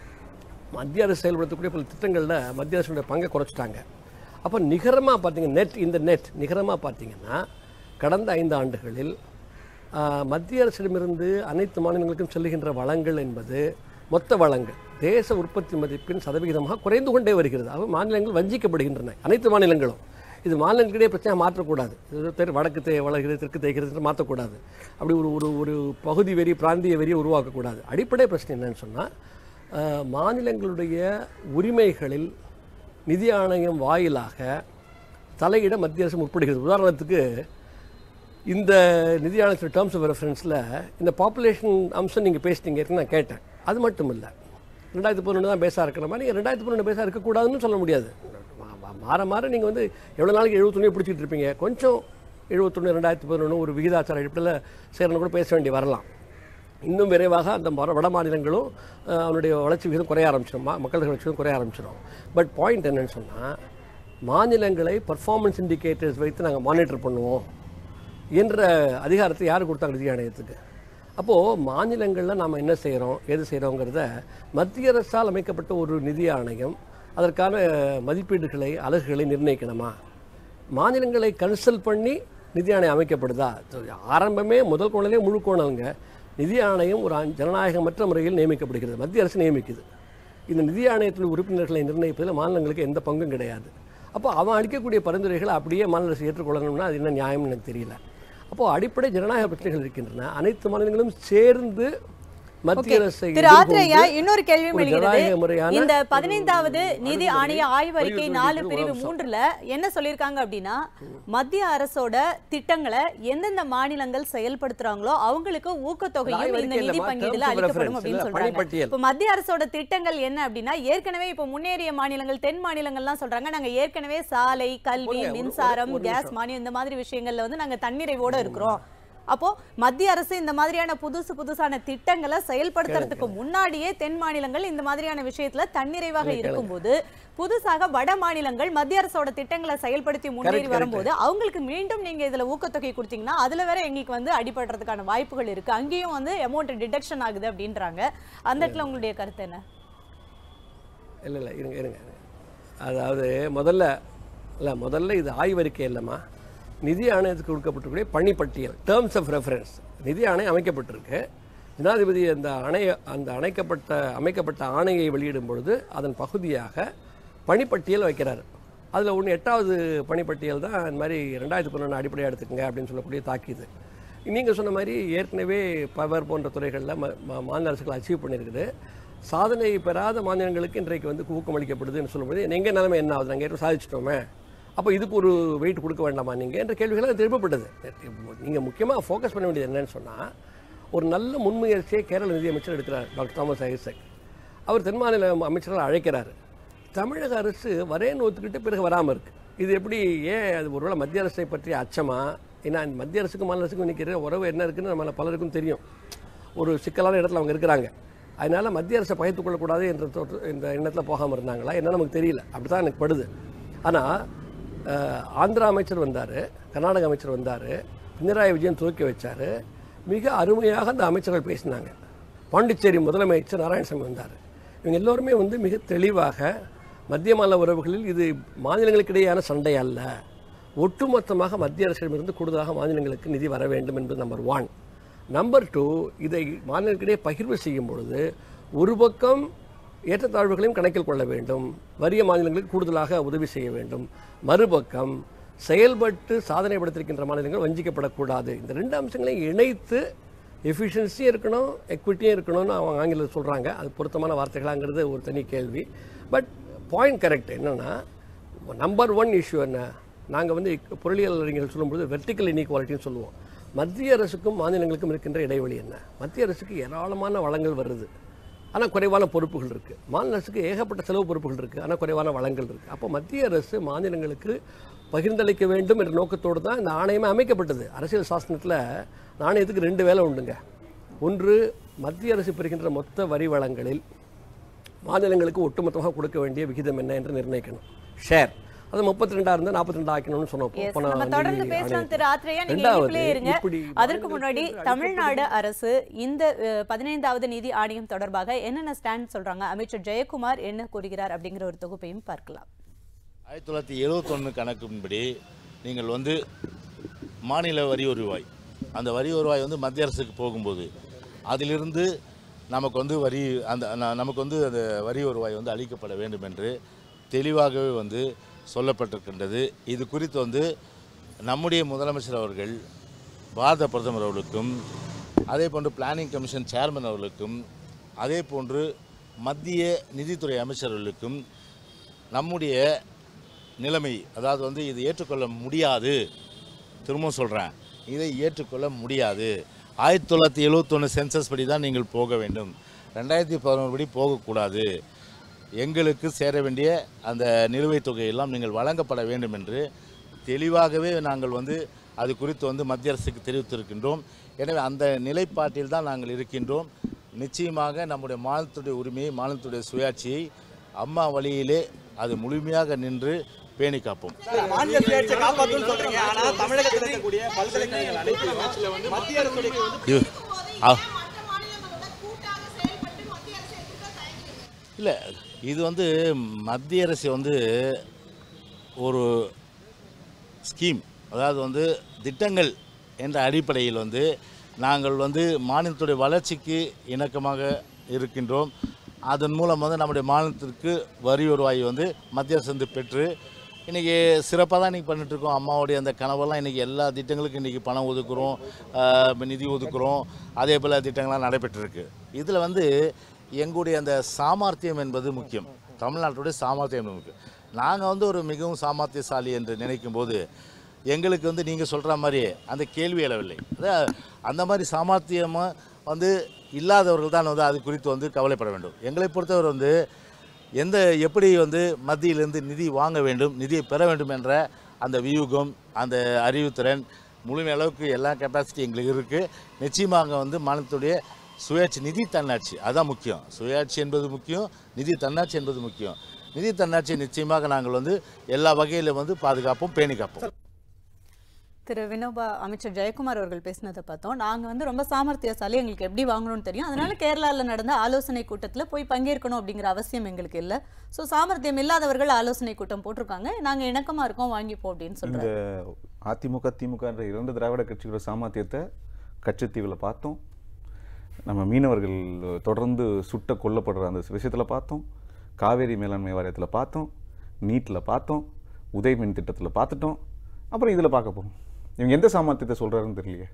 Speaker 6: மத்திய அரசு செயல்படுத்தக்கூடிய பல திட்டங்களில் மத்திய அரசுடைய பங்கை குறைச்சிட்டாங்க அப்போ நிகரமாக பார்த்தீங்க நெட் இந்த நெட் நிகரமாக பார்த்தீங்கன்னா கடந்த ஐந்து ஆண்டுகளில் ஆஹ், மத்திய அரசிடமிருந்து அனைத்து மாநிலங்களுக்கும் செல்லுகின்ற வளங்கள் என்பது மொத்த வளங்கள் தேச உற்பத்தி மதிப்பின் சதவிகிதமாக குறைந்து கொண்டே வருகிறது ஆக மாநிலங்கள் வஞ்சிக்கப்படுகின்றன அனைத்து மாநிலங்களும் இது மாநிலங்களுக்கிடையே பிரச்சனை மாற்றக்கூடாது இது தெரு வடக்கு தே வளர்கிறது தெற்கு தேய்கிறது மாற்றக்கூடாது அப்படி ஒரு ஒரு ஒரு பகுதி வெறி பிராந்திய வெறியை உருவாக்கக்கூடாது அடிப்படை பிரச்சனை என்னன்னு சொன்னால் அஹ், மாநிலங்களுடைய உரிமைகளில் நிதி ஆணையம் வாயிலாக தலையிட மத்திய அரசு முற்படுகிறது உதாரணத்துக்கு இந்த நிதி ஆணையத்தின் டேர்ம்ஸ் ஆஃப் ரெஃபரன்ஸில் இந்த பாப்புலேஷன் அம்சம் நீங்கள் பேசிட்டீங்க ஏற்கனவே நான் கேட்டேன் அது மட்டும் இல்லை ரெண்டாயிரத்தி பதினொன்று தான் பேஸாக இருக்கிற மாதிரி நீங்கள் ரெண்டாயிரத்தி பதினொன்று பேஸாக இருக்கக்கூடாதுன்னு சொல்ல முடியாது மா- மா- மாற மாற நீங்கள் வந்து எவ்வளோ நாளைக்கு எழுபத்தொன்னு பிடிச்சிட்டு இருப்பீங்க கொஞ்சம் எழுபத்தொன்று ரெண்டாயிரத்தி பதினொன்று ஒரு விகிதாச்சார அடிப்படையில் சேரணும் கூட பேச வேண்டி வரலாம் இன்னும் விரைவாக அந்த வட வட மாநிலங்களும் அஹ், அவனுடைய வளர்ச்சி விகிதம் குறைய ஆரம்பிச்சிடும் ம- மக்கள் தொகை வளர்ச்சி விகிதம் குறைய ஆரம்பிச்சிடும் பட் பாயிண்ட் என்னன்னு சொன்னால் மாநிலங்களை பர்ஃபார்மன்ஸ் இண்டிகேட்டர்ஸ் வைத்து நாங்கள் மானிட்டர் பண்ணுவோம் என்ற அதிகாரத்தை யார் கொடுத்தாங்க நிதி ஆணையத்துக்கு அப்போது மாநிலங்களில் நாம் என்ன செய்கிறோம் எது செய்கிறோங்கிறத மத்திய அரசால் அமைக்கப்பட்ட ஒரு நிதி ஆணையம் அதற்கான மதிப்பீடுகளை அலகுகளை நிர்ணயிக்கணுமா மாநிலங்களை கன்சல்ட் பண்ணி நிதி ஆணையம் அமைக்கப்படுதா ஆரம்பமே முதல் கோணலே முழு கோணங்க நிதி ஆணையம் ஒரு அ- ஜனநாயகமற்ற முறையில் நியமிக்கப்படுகிறது மத்திய அரசு நியமிக்குது இந்த நிதி ஆணையத்தின் உறுப்பினர்களை நிர்ணயிப்பதில் மாநிலங்களுக்கு எந்த பங்கும் கிடையாது அப்போ அவன் அளிக்கக்கூடிய பரிந்துரைகளை அப்படியே மாநில அரசு ஏற்றுக்கொள்ளணும்னா அது என்ன நியாயம்னு எனக்கு தெரியல அப்போ அடிப்படை ஜனநாயக பிரச்சனைகள் இருக்கின்றன அனைத்து மாநிலங்களும் சேர்ந்து மத்திய அரசை
Speaker 4: திரு ஆத்ரேயா
Speaker 6: எதிர்கொண்டு
Speaker 4: இன்னொரு கேள்வி
Speaker 6: ஒரு ஜனநாயக
Speaker 4: எழுகிறது
Speaker 6: முறையான
Speaker 4: இந்த
Speaker 6: ஒரு
Speaker 4: பதினைந்தாவது நிதி
Speaker 6: அணுகுமுறை
Speaker 4: ஆணைய ஆய்வறிக்கை
Speaker 6: வலியுறுத்தி
Speaker 4: நாலு
Speaker 6: இருக்கிற
Speaker 4: பிரிவு
Speaker 6: ஒரு அம்சம்.
Speaker 4: மூன்றுல என்ன சொல்லியிருக்காங்க அப்படின்னா மத்திய அரசோட திட்டங்களை எந்தெந்த மாநிலங்கள் செயல்படுத்துறாங்களோ அவங்களுக்கு ஊக்கத்தொகையும் இந்த
Speaker 6: ஆய்வறிக்கை
Speaker 4: நிதி
Speaker 6: இல்லம்மா,
Speaker 4: பங்கீடுல
Speaker 6: terms of
Speaker 4: அளிக்கப்படும்
Speaker 6: reference
Speaker 4: அப்படின்னு
Speaker 6: இல்ல,
Speaker 4: சொல்றாங்க
Speaker 6: பணிப்பட்டியல்.
Speaker 4: இப்ப மத்திய அரசோட திட்டங்கள் என்ன அப்படின்னா ஏற்கனவே இப்ப முன்னேறிய மாநிலங்கள் தென் மாநிலங்கள்லாம் சொல்றாங்க நாங்க ஏற்கனவே சாலை கல்வி
Speaker 6: போங்க, ஒரு-
Speaker 4: மின்சாரம்
Speaker 6: ஒரு
Speaker 4: கேஸ்
Speaker 6: நிமிஷம்.
Speaker 4: மானியம் இந்த மாதிரி விஷயங்கள்ல வந்து நாங்க தன்னிறைவோட இருக்கிறோம் அப்போ மத்திய அரசு இந்த மாதிரியான புதுசு புதுசான திட்டங்களை செயல்படுத்துறதுக்கு முன்னாடியே தென் மாநிலங்கள் இந்த மாதிரியான விஷயத்துல தன்னிறைவாக இருக்கும்போது புதுசாக வட மாநிலங்கள் மத்திய அரசோட திட்டங்களை செயல்படுத்தி முன்னேறி
Speaker 6: correct.
Speaker 4: வரும்போது அவங்களுக்கு மீண்டும் நீங்க இதுல ஊக்கத்தொகை கொடுத்தீங்கன்னா அதுல வேற எங்களுக்கு வந்து அடிபடுறதுக்கான வாய்ப்புகள் இருக்கு அங்கேயும் வந்து அமௌண்ட் டிடக்ஷன் ஆகுது அப்படின்றாங்க அந்த இடத்துல உங்களுடைய கருத்து என்ன
Speaker 6: இல்லை இல்லை இருங்க இருங்க இருங்க. அதாவது முதல்ல இல்லை முதல்ல இது ஆய்வறிக்கை இல்லைம்மா நிதி ஆணையத்துக்கு கொடுக்கப்பட்டிருக்கூடிய பணிப்பட்டியல் டேர்ம்ஸ் ஆஃப் ரெஃபரன்ஸ் நிதி ஆணையம் அமைக்கப்பட்டிருக்கு ஜனாதிபதி அந்த அணைய அந்த அணைக்கப்பட்ட அமைக்கப்பட்ட ஆணையை வெளியிடும் பொழுது அதன் பகுதியாக பணிப்பட்டியல் வைக்கிறார் அதில் ஒன்று எட்டாவது பணிப்பட்டியல் தான் இந்த மாதிரி ரெண்டாயிரத்தி பதினொன்று அடிப்படையாக எடுத்துக்கங்க அப்படின்னு சொல்லக்கூடிய தாக்கிது நீங்கள் சொன்ன மாதிரி ஏற்கனவே பவர் போன்ற துறைகளில் ம- ம- மாநில அரசுகள் அச்சீவ் பண்ணியிருக்குது சாதனை பெறாத மாநிலங்களுக்கு இன்றைக்கு வந்து ஊக்கமளிக்கப்படுதுன்னு சொல்லும்போது எங்கள் நிலைமை என்ன ஆகுது நாங்கள் ஏற்கனவே சாதிச்சிட்டோமே அப்போ இதுக்கு ஒரு வெயிட் கொடுக்க வேண்டாமா நீங்கள் என்ற கேள்விகளாக திருப்பப்பட்டது நீங்கள் முக்கியமாக ஃபோக்கஸ் பண்ண வேண்டியது என்னன்னு சொன்னால் ஒரு நல்ல முன்முயற்சியை கேரள நிதியமைச்சர் எடுக்கிறார் டாக்டர் தாமஸ் ஐசக் அவர் தென் மாநில அமைச்சர்கள் அழைக்கிறாரு தமிழக அரசு வரேன்னு ஒத்துக்கிட்டு பிறகு வராமல் இருக்கு இது எப்படி ஏன் அது ஒருவேளை மத்திய அரசை பற்றிய அச்சமா ஏன்னா இந்த மத்திய அரசுக்கும் மாநில அரசுக்கும் நிற்கிற உறவு என்ன இருக்குன்னு நம்ம பலருக்கும் தெரியும் ஒரு சிக்கலான இடத்துல அவங்க இருக்கிறாங்க அதனால மத்திய அரசை பகைத்துக் கொள்ளக்கூடாது என்ற தோற்று இந்த எண்ணத்தில் போகாமல் இருந்தாங்களா என்ன நமக்கு தெரியல அப்படி தான் எனக்கு படுது ஆனால் ஆந்திரா அமைச்சர் வந்தார் கர்நாடக அமைச்சர் வந்தார் பினராயி விஜயன் துவக்கி வச்சார் மிக அருமையாக அந்த அமைச்சர்கள் பேசினாங்க பாண்டிச்சேரி முதலமைச்சர் நாராயணசாமி வந்தார் இவங்க எல்லோருமே வந்து மிக தெளிவாக மத்திய மாநில உறவுகளில் இது மாநிலங்களுக்கிடையேயான சண்டை அல்ல ஒட்டுமொத்தமாக மத்திய அரசிடமிருந்து கூடுதலாக மாநிலங்களுக்கு நிதி வர வேண்டும் என்பது நம்பர் ஒன் நம்பர் டூ இதை மாநிலங்களுக்கிடையே பகிர்வு செய்யும் பொழுது ஒரு பக்கம் ஏற்றத்தாழ்வுகளையும் கணக்கில் கொள்ள வேண்டும் வறிய மாநிலங்களுக்கு கூடுதலாக உதவி செய்ய வேண்டும் மறுபக்கம் செயல்பட்டு சாதனை படுத்திருக்கின்ற மாநிலங்கள் வஞ்சிக்கப்படக்கூடாது இந்த ரெண்டு அம்சங்களையும் இணைத்து எஃபிஷியன்சியும் இருக்கணும் எக்விட்டியும் இருக்கணும்னு அவங்க ஆங்கிலத்தில் சொல்கிறாங்க அது பொருத்தமான வார்த்தைகளாங்கிறது ஒரு தனி கேள்வி பட் பாயிண்ட் கரெக்ட் என்னன்னா நம்பர் ஒன் இஷ்யூ என்ன நாங்கள் வந்து இக்- பொருளியல் அறிஞர்கள் சொல்லும்போது வெர்டிக்கல் இன்இக்வாலிட்டின்னு சொல்லுவோம் மத்திய அரசுக்கும் மாநிலங்களுக்கும் இருக்கின்ற இடைவெளி என்ன மத்திய அரசுக்கு ஏராளமான வளங்கள் வருது ஆனால் குறைவான பொறுப்புகள் இருக்குது மாநில அரசுக்கு ஏகப்பட்ட செலவு பொறுப்புகள் இருக்குது ஆனால் குறைவான வளங்கள் இருக்குது அப்போ மத்திய அரசு மாநிலங்களுக்கு பகிர்ந்தளிக்க வேண்டும் என்ற நோக்கத்தோடு தான் இந்த ஆணையமே அமைக்கப்பட்டது அரசியல் சாசனத்தில் நாணயத்துக்கு ரெண்டு வேலை உண்டுங்க ஒன்று மத்திய அரசு பெறுகின்ற மொத்த வரி வளங்களில் மாநிலங்களுக்கு ஒட்டுமொத்தமாக கொடுக்க வேண்டிய விகிதம் என்ன என்று நிர்ணயிக்கணும் ஷேர் அது முப்பத்தி ரெண்டா இருந்தா நாற்பத்தி ரெண்டு ஆக்கணும்னு சொன்னோம்
Speaker 4: Yes,
Speaker 6: போன
Speaker 4: நம்ம தொடர்ந்து
Speaker 6: நிதி
Speaker 4: பேசலாம்
Speaker 6: ஆணையத்தில்.
Speaker 4: திரு ஆத்ரேயா நீங்க
Speaker 6: ரெண்டாவது,
Speaker 4: இணைப்பிலே இருங்க
Speaker 6: இப்படி
Speaker 4: அதற்கு முன்னாடி
Speaker 6: மாநிலங்களுக்கு
Speaker 4: தமிழ்நாடு அரசு இந்த அஹ், பதினைந்தாவது நிதி ஆணையம் தொடர்பாக என்னென்ன ஸ்டாண்ட் சொல்றாங்க அமைச்சர் ஜெயக்குமார் என்ன கூறுகிறார் அப்படிங்கிற ஒரு தொகுப்பையும் பார்க்கலாம்
Speaker 7: ஆயிரத்தி தொள்ளாயிரத்தி எழுபத்தொன்று கணக்கின்படி நீங்கள் வந்து மாநில வரி வருவாய் அந்த வரி வருவாய் வந்து மத்திய அரசுக்கு போகும்போது அதிலிருந்து நமக்கு வந்து வரி அந்த ந- நமக்கு வந்து அந்த வரி வருவாய் வந்து அளிக்கப்பட வேண்டும் என்று தெளிவாகவே வந்து சொல்லப்பட்டிருக்கின்றது இது குறித்து வந்து நம்முடைய முதலமைச்சர் அவர்கள் பாரத பிரதமர் அவர்களுக்கும் அதே போன்று பிளானிங் கமிஷன் சேர்மன் அவர்களுக்கும் அதே போன்று மத்திய நிதித்துறை அமைச்சர்களுக்கும் நம்முடைய நிலைமை அதாவது வந்து இது ஏற்றுக்கொள்ள முடியாது திரும்பவும் சொல்கிறேன் இதை ஏற்றுக்கொள்ள முடியாது ஆயிரத்தி தொள்ளாயிரத்தி எழுவத்தொன்று சென்சஸ் படி தான் நீங்கள் போக வேண்டும் ரெண்டாயிரத்தி பதினொன்று படி போகக்கூடாது எங்களுக்கு சேர வேண்டிய அந்த நிலுவைத் தொகையெல்லாம் நீங்கள் வழங்கப்பட வேண்டும் என்று தெளிவாகவே நாங்கள் வந்து அது குறித்து வந்து மத்திய அரசுக்கு தெரிவித்திருக்கின்றோம் எனவே அந்த நிலைப்பாட்டில் தான் நாங்கள் இருக்கின்றோம் நிச்சயமாக நம்முடைய மாநிலத்துடைய உரிமையை மாநிலத்துடைய சுயாட்சியை அம்மா வழியிலே அது முழுமையாக நின்று பேணி காப்போம்
Speaker 8: மாநில சுயாட்சியை காப்பாற்றுன்னு சொல்றீங்க ஆனா தமிழகத்தில் இருக்கக்கூடிய பல்கலைக்கழகங்கள் அனைத்தையும் மத்திய அரசுடைய
Speaker 7: இது- ஆ- இல்லை இது வந்து மத்திய அரசு வந்து ஒரு ஸ்கீம் அதாவது வந்து திட்டங்கள் என்ற அடிப்படையில் வந்து நாங்கள் வந்து மாநிலத்துடைய வளர்ச்சிக்கு இணக்கமாக இருக்கின்றோம் அதன் மூலம் வந்து நம்முடைய மாநிலத்திற்கு வரி வருவாய் வந்து மத்திய அரசு வந்து பெற்று இன்றைக்கி சிறப்பாக தான் இன்றைக்கி பண்ணிகிட்ருக்கோம் அம்மாவுடைய அந்த கனவெல்லாம் இன்றைக்கி எல்லா திட்டங்களுக்கும் இன்றைக்கி பணம் ஒதுக்குறோம் ஆஹ் நிதி ஒதுக்குறோம் அதே போல் திட்டங்கள்லாம் நடைபெற்றிருக்கு இதில் வந்து எங்களுடைய அந்த சாமர்த்தியம் என்பது முக்கியம் தமிழ்நாட்டுடைய சாமர்த்தியம் என்பது முக்கியம் நாங்கள் வந்து ஒரு மிகவும் சாமர்த்தியசாலி என்று நினைக்கும் போது எங்களுக்கு வந்து நீங்கள் சொல்கிற மாதிரி அந்த கேள்வி எழவில்லை அதான் அந்த மாதிரி சாமர்த்தியமாக வந்து இல்லாதவர்கள் தான் வந்து அது குறித்து வந்து கவலைப்பட வேண்டும் எங்களை பொறுத்தவரை வந்து எந்த எப்படி வந்து மத்தியிலிருந்து நிதி வாங்க வேண்டும் நிதியை பெற வேண்டும் என்ற அந்த வியூகம் அந்த அறிவுத்திறன் முழுமை அளவுக்கு எல்லா கெப்பாசிட்டி எங்களுக்கு இருக்குது நிச்சயமாக வந்து மாநிலத்துடைய சுயாட்சி நிதி தன்னாட்சி அதான் முக்கியம் சுயாட்சி என்பது முக்கியம் நிதி தன்னாட்சி என்பது முக்கியம் நிதி தன்னாட்சியை நிச்சயமாக நாங்கள் வந்து எல்லா வகையிலும் வந்து பாதுகாப்போம் பேணி காப்போம்
Speaker 4: திரு வினோபா அமைச்சர் ஜெயக்குமார் அவர்கள் பேசினதை பார்த்தோம் நாங்க வந்து ரொம்ப சாமர்த்தியசாலி எங்களுக்கு எப்படி வாங்கணும்னு தெரியும் அதனால கேரளால நடந்த ஆலோசனை கூட்டத்துல போய் பங்கேற்கணும் அப்படிங்கிற அவசியம் எங்களுக்கு இல்ல சோ சாமர்த்தியம் இல்லாதவர்கள் ஆலோசனை கூட்டம் போட்டிருக்காங்க நாங்க இணக்கமா இருக்கோம் வாங்கிப்போம் அப்படின்னு
Speaker 3: இந்த
Speaker 4: சொல்றாங்க
Speaker 3: அதிமுக திமுக என்ற இரண்டு திராவிட கட்சிகளோட சாமர்த்தியத்தை கச்சத்தீவில் பார்த்தோம் நம்ம மீனவர்கள் தொடர்ந்து சுட்ட கொல்லப்படுற அந்த விஷயத்தில் பார்த்தோம் காவேரி மேலாண்மை வாரியத்தில் பார்த்தோம் நீட்டில் பார்த்தோம் உதய் மின் திட்டத்தில் பார்த்துட்டோம் அப்புறம் இதில் பார்க்க போகும் இவங்க எந்த சாமர்த்தியத்தை சொல்கிறாருன்னு தெரியலையே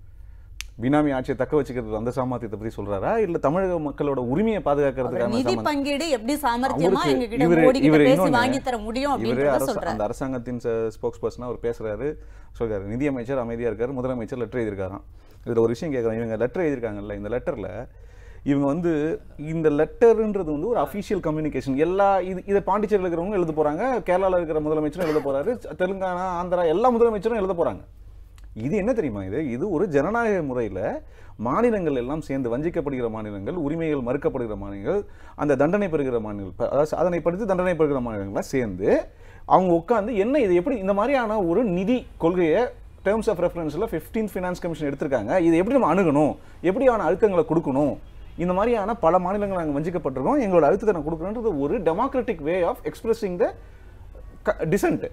Speaker 3: பினாமி ஆட்சியை தக்க வச்சுக்கிறது அந்த சாமர்த்தியத்தை பற்றி சொல்கிறாரா இல்லை தமிழக மக்களோட உரிமையை
Speaker 4: அவர்
Speaker 3: பாதுகாக்கிறதுக்கான
Speaker 4: நிதி
Speaker 3: சாமர்த்தியம்
Speaker 4: பங்கீடு எப்படி சாமர்த்தியமா
Speaker 3: அவருக்கு
Speaker 4: எங்க கிட்ட
Speaker 3: இவரு-
Speaker 4: மோடி கிட்ட
Speaker 3: இவரு
Speaker 4: பேசி
Speaker 3: இன்னொன்னு,
Speaker 4: வாங்கி தர முடியும்
Speaker 3: இவரு
Speaker 4: அப்படின்றத
Speaker 3: அரச-
Speaker 4: சொல்றாரு
Speaker 3: அந்த அரசாங்கத்தின் ஸ்போக்ஸ் பர்சனாக அவர் பேசுறாரு சொல்றாரு நிதியமைச்சர் அமைதியா இருக்காரு முதலமைச்சர் லெட்டர் எழுதியிருக்காராம் இதுல ஒரு விஷயம் கேட்குறேன் இவங்க லெட்டர் எழுதியிருக்காங்கல்ல இந்த லெட்டர்ல இவங்க வந்து இந்த லெட்டர்ன்றது வந்து ஒரு அஃபிஷியல் கம்யூனிகேஷன் எல்லா இது இதை பாண்டிச்சேரியில் இருக்கிறவங்க எழுத போறாங்க கேரளால இருக்கிற முதலமைச்சரும் எழுத போறாரு தெலுங்கானா ஆந்திரா எல்லா முதலமைச்சரும் எழுத போறாங்க இது என்ன தெரியுமா இது இது ஒரு ஜனநாயக முறையில் மாநிலங்கள் எல்லாம் சேர்ந்து வஞ்சிக்கப்படுகிற மாநிலங்கள் உரிமைகள் மறுக்கப்படுகிற மாநிலங்கள் அந்த தண்டனை பெறுகிற மாநிலங்கள் ப- அதாவது சாதனைப்படுத்தி தண்டனை பெறுகிற மாநிலங்கள்லாம் சேர்ந்து அவங்க உட்காந்து என்ன இது எப்படி இந்த மாதிரியான ஒரு நிதி கொள்கையை டேர்ம்ஸ் ஆஃப் ரெஃபரன்ஸில் 15th ஃபினான்ஸ் கமிஷன் எடுத்திருக்காங்க இது எப்படி நம்ம அணுகணும் எப்படியான அழுத்தங்களை கொடுக்கணும் இந்த மாதிரியான பல மாநிலங்கள் நாங்கள் வஞ்சிக்கப்பட்டிருக்கோம் எங்களோட அழுத்தத்தை நான் கொடுக்கணுன்றது ஒரு democratic way of expressing the dissent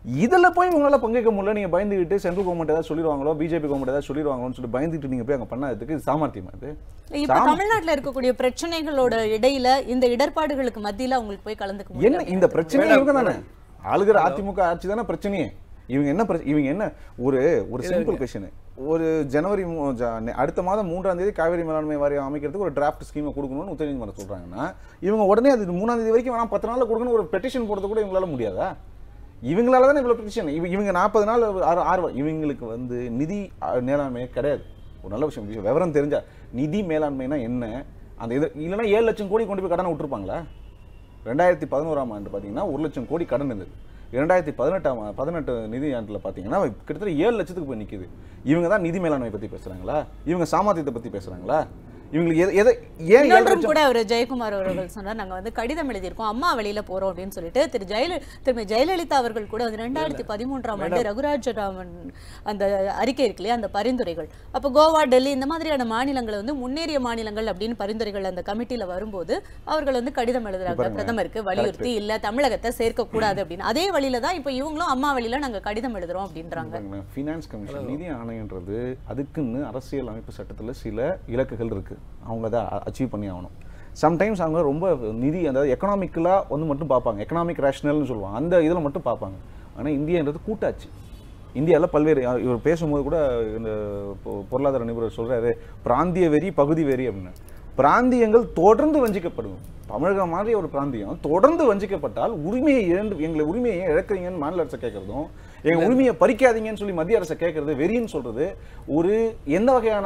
Speaker 3: இதுல போய் உங்களால பங்கேற்க முடியல நீங்க பயந்துக்கிட்டு சென்ட்ரல் கவர்மெண்ட் ஏதாவது சொல்லிடுவாங்களோ பிஜேபி கவர்மெண்ட் ஏதாவது சொல்லிடுவாங்களோன்னு சொல்லி பயந்துட்டு நீங்க போய் அங்க பண்ணதுக்கு இது சாமர்த்தியமா இது
Speaker 4: இப்ப தமிழ்நாட்டுல இருக்கக்கூடிய பிரச்சனைகளோட இடையில இந்த இடர்பாடுகளுக்கு மத்தியில அவங்களுக்கு போய் கலந்துக்க
Speaker 3: என்ன
Speaker 4: முடியல
Speaker 3: இந்த பிரச்சனை இவங்க தானே ஆளுகிற அதிமுக ஆட்சி தானே பிரச்சனையே இவங்க என்ன பிரச்ச- இவங்க என்ன ஒரு ஒரு சிம்பிள் கொஸ்டின் ஒரு ஜனவரி மூ- ஜ- அடுத்த மாதம் மூன்றாம் தேதி காவிரி மேலாண்மை வாரியம் அமைக்கிறதுக்கு ஒரு டிராஃப்ட் ஸ்கீமை கொடுக்கணும்னு உச்சநீதிமன்றம் சொல்றாங்கன்னா இவங்க உடனே அது மூணாம் தேதி வரைக்கும் வேணாம் பத்து நாள்ல கொடுக்கணும் ஒரு பெட்டிஷன் போடுறது கூட இவங்களால முடியாதா இவங்களால தானே இவ்வளவு பெட்டிஷன் இவங்க நாற்பது நாள் ஆறு ஆறு வா- இவங்களுக்கு வந்து நிதி அஹ், மேலாண்மை கிடையாது ஒரு நல்ல விஷயம் விஷயம் விவரம் தெரிஞ்சா நிதி மேலாண்மைனா என்ன அந்த இது இல்லைன்னா ஏழு லட்சம் கோடி கொண்டு போய் கடனை விட்டுருப்பாங்களா ரெண்டாயிரத்தி பதினோராம் ஆண்டு பார்த்தீங்கன்னா ஒரு லட்சம் கோடி கடன் இருந்தது இரண்டாயிரத்தி பதினெட்டாம் ஆ- பதினெட்டு நிதி ஆண்டில் பார்த்தீங்கன்னா கிட்டத்தட்ட ஏழு லட்சத்துக்கு போய் நிக்குது இவங்க தான் நிதி மேலாண்மை பற்றி பேசுறாங்களா இவங்க சாமர்த்தியத்தை பற்றி பேசுறாங்களா இவங்களுக்கு எதை எதை ஏன் ஏழு
Speaker 4: இன்னொன்றும்
Speaker 3: லட்சம்
Speaker 4: கூட அவர் ஜெயக்குமார் அவர்கள் சொன்னார் நாங்க வந்து கடிதம் எழுதியிருக்கோம் அம்மா வெளியில போறோம் அப்படின்னு சொல்லிட்டு திரு ஜெயல திருமதி ஜெயலலிதா அவர்கள் கூட வந்து ரெண்டாயிரத்தி பதிமூன்றாம் ஆண்டு ரகுராஜராமன் அந்த அறிக்கை இருக்கு இல்லையா அந்த பரிந்துரைகள் அப்ப கோவா டெல்லி இந்த மாதிரியான மாநிலங்களை வந்து முன்னேறிய மாநிலங்கள் அப்படின்னு பரிந்துரைகள் அந்த கமிட்டியில வரும்போது அவர்கள் வந்து கடிதம் எழுதுறாங்க
Speaker 3: பாருங்க.
Speaker 4: பிரதமருக்கு வலியுறுத்தி இல்ல தமிழகத்தை சேர்க்க கூடாது அப்படின்னு அதே வழியில தான் இப்ப இவங்களும் அம்மா வழியில நாங்க கடிதம் எழுதுறோம் அப்படின்றாங்க
Speaker 3: ஃபினான்ஸ் கமிஷன் நிதி ஆணையன்றது அதுக்குன்னு அரசியல் அமைப்பு சட்டத்தில் சில இலக்குகள் இருக்கு அவங்க அதை அச்சீவ் பண்ணி ஆகணும் சம்டைம்ஸ் அவங்க ரொம்ப நிதி அதாவது எக்கனாமிக்கலாக வந்து மட்டும் பார்ப்பாங்க எக்கனாமிக் ரேஷனல்னு சொல்லுவாங்க அந்த இதில் மட்டும் பார்ப்பாங்க ஆனால் இந்தியான்றது கூட்டாட்சி இந்தியாவில் பல்வேறு அஹ் இவர் பேசும்போது கூட இந்த பொ- பொருளாதார நிபுணர் சொல்றாரு பிராந்திய வெறி பகுதி வெறி அப்படின்னு பிராந்தியங்கள் தொடர்ந்து வஞ்சிக்கப்படும் தமிழகம் மாதிரி ஒரு பிராந்தியம் தொடர்ந்து வஞ்சிக்கப்பட்டால் உரிமையை இழந்து எங்களை உரிமையை ஏன் இழக்கிறீங்கன்னு மாநில அரசை கேட்கறதும் எங்க உரிமையை பறிக்காதீங்கன்னு சொல்லி மத்திய அரசை கேட்கறது வெறின்னு சொல்றது ஒரு எந்த வகையான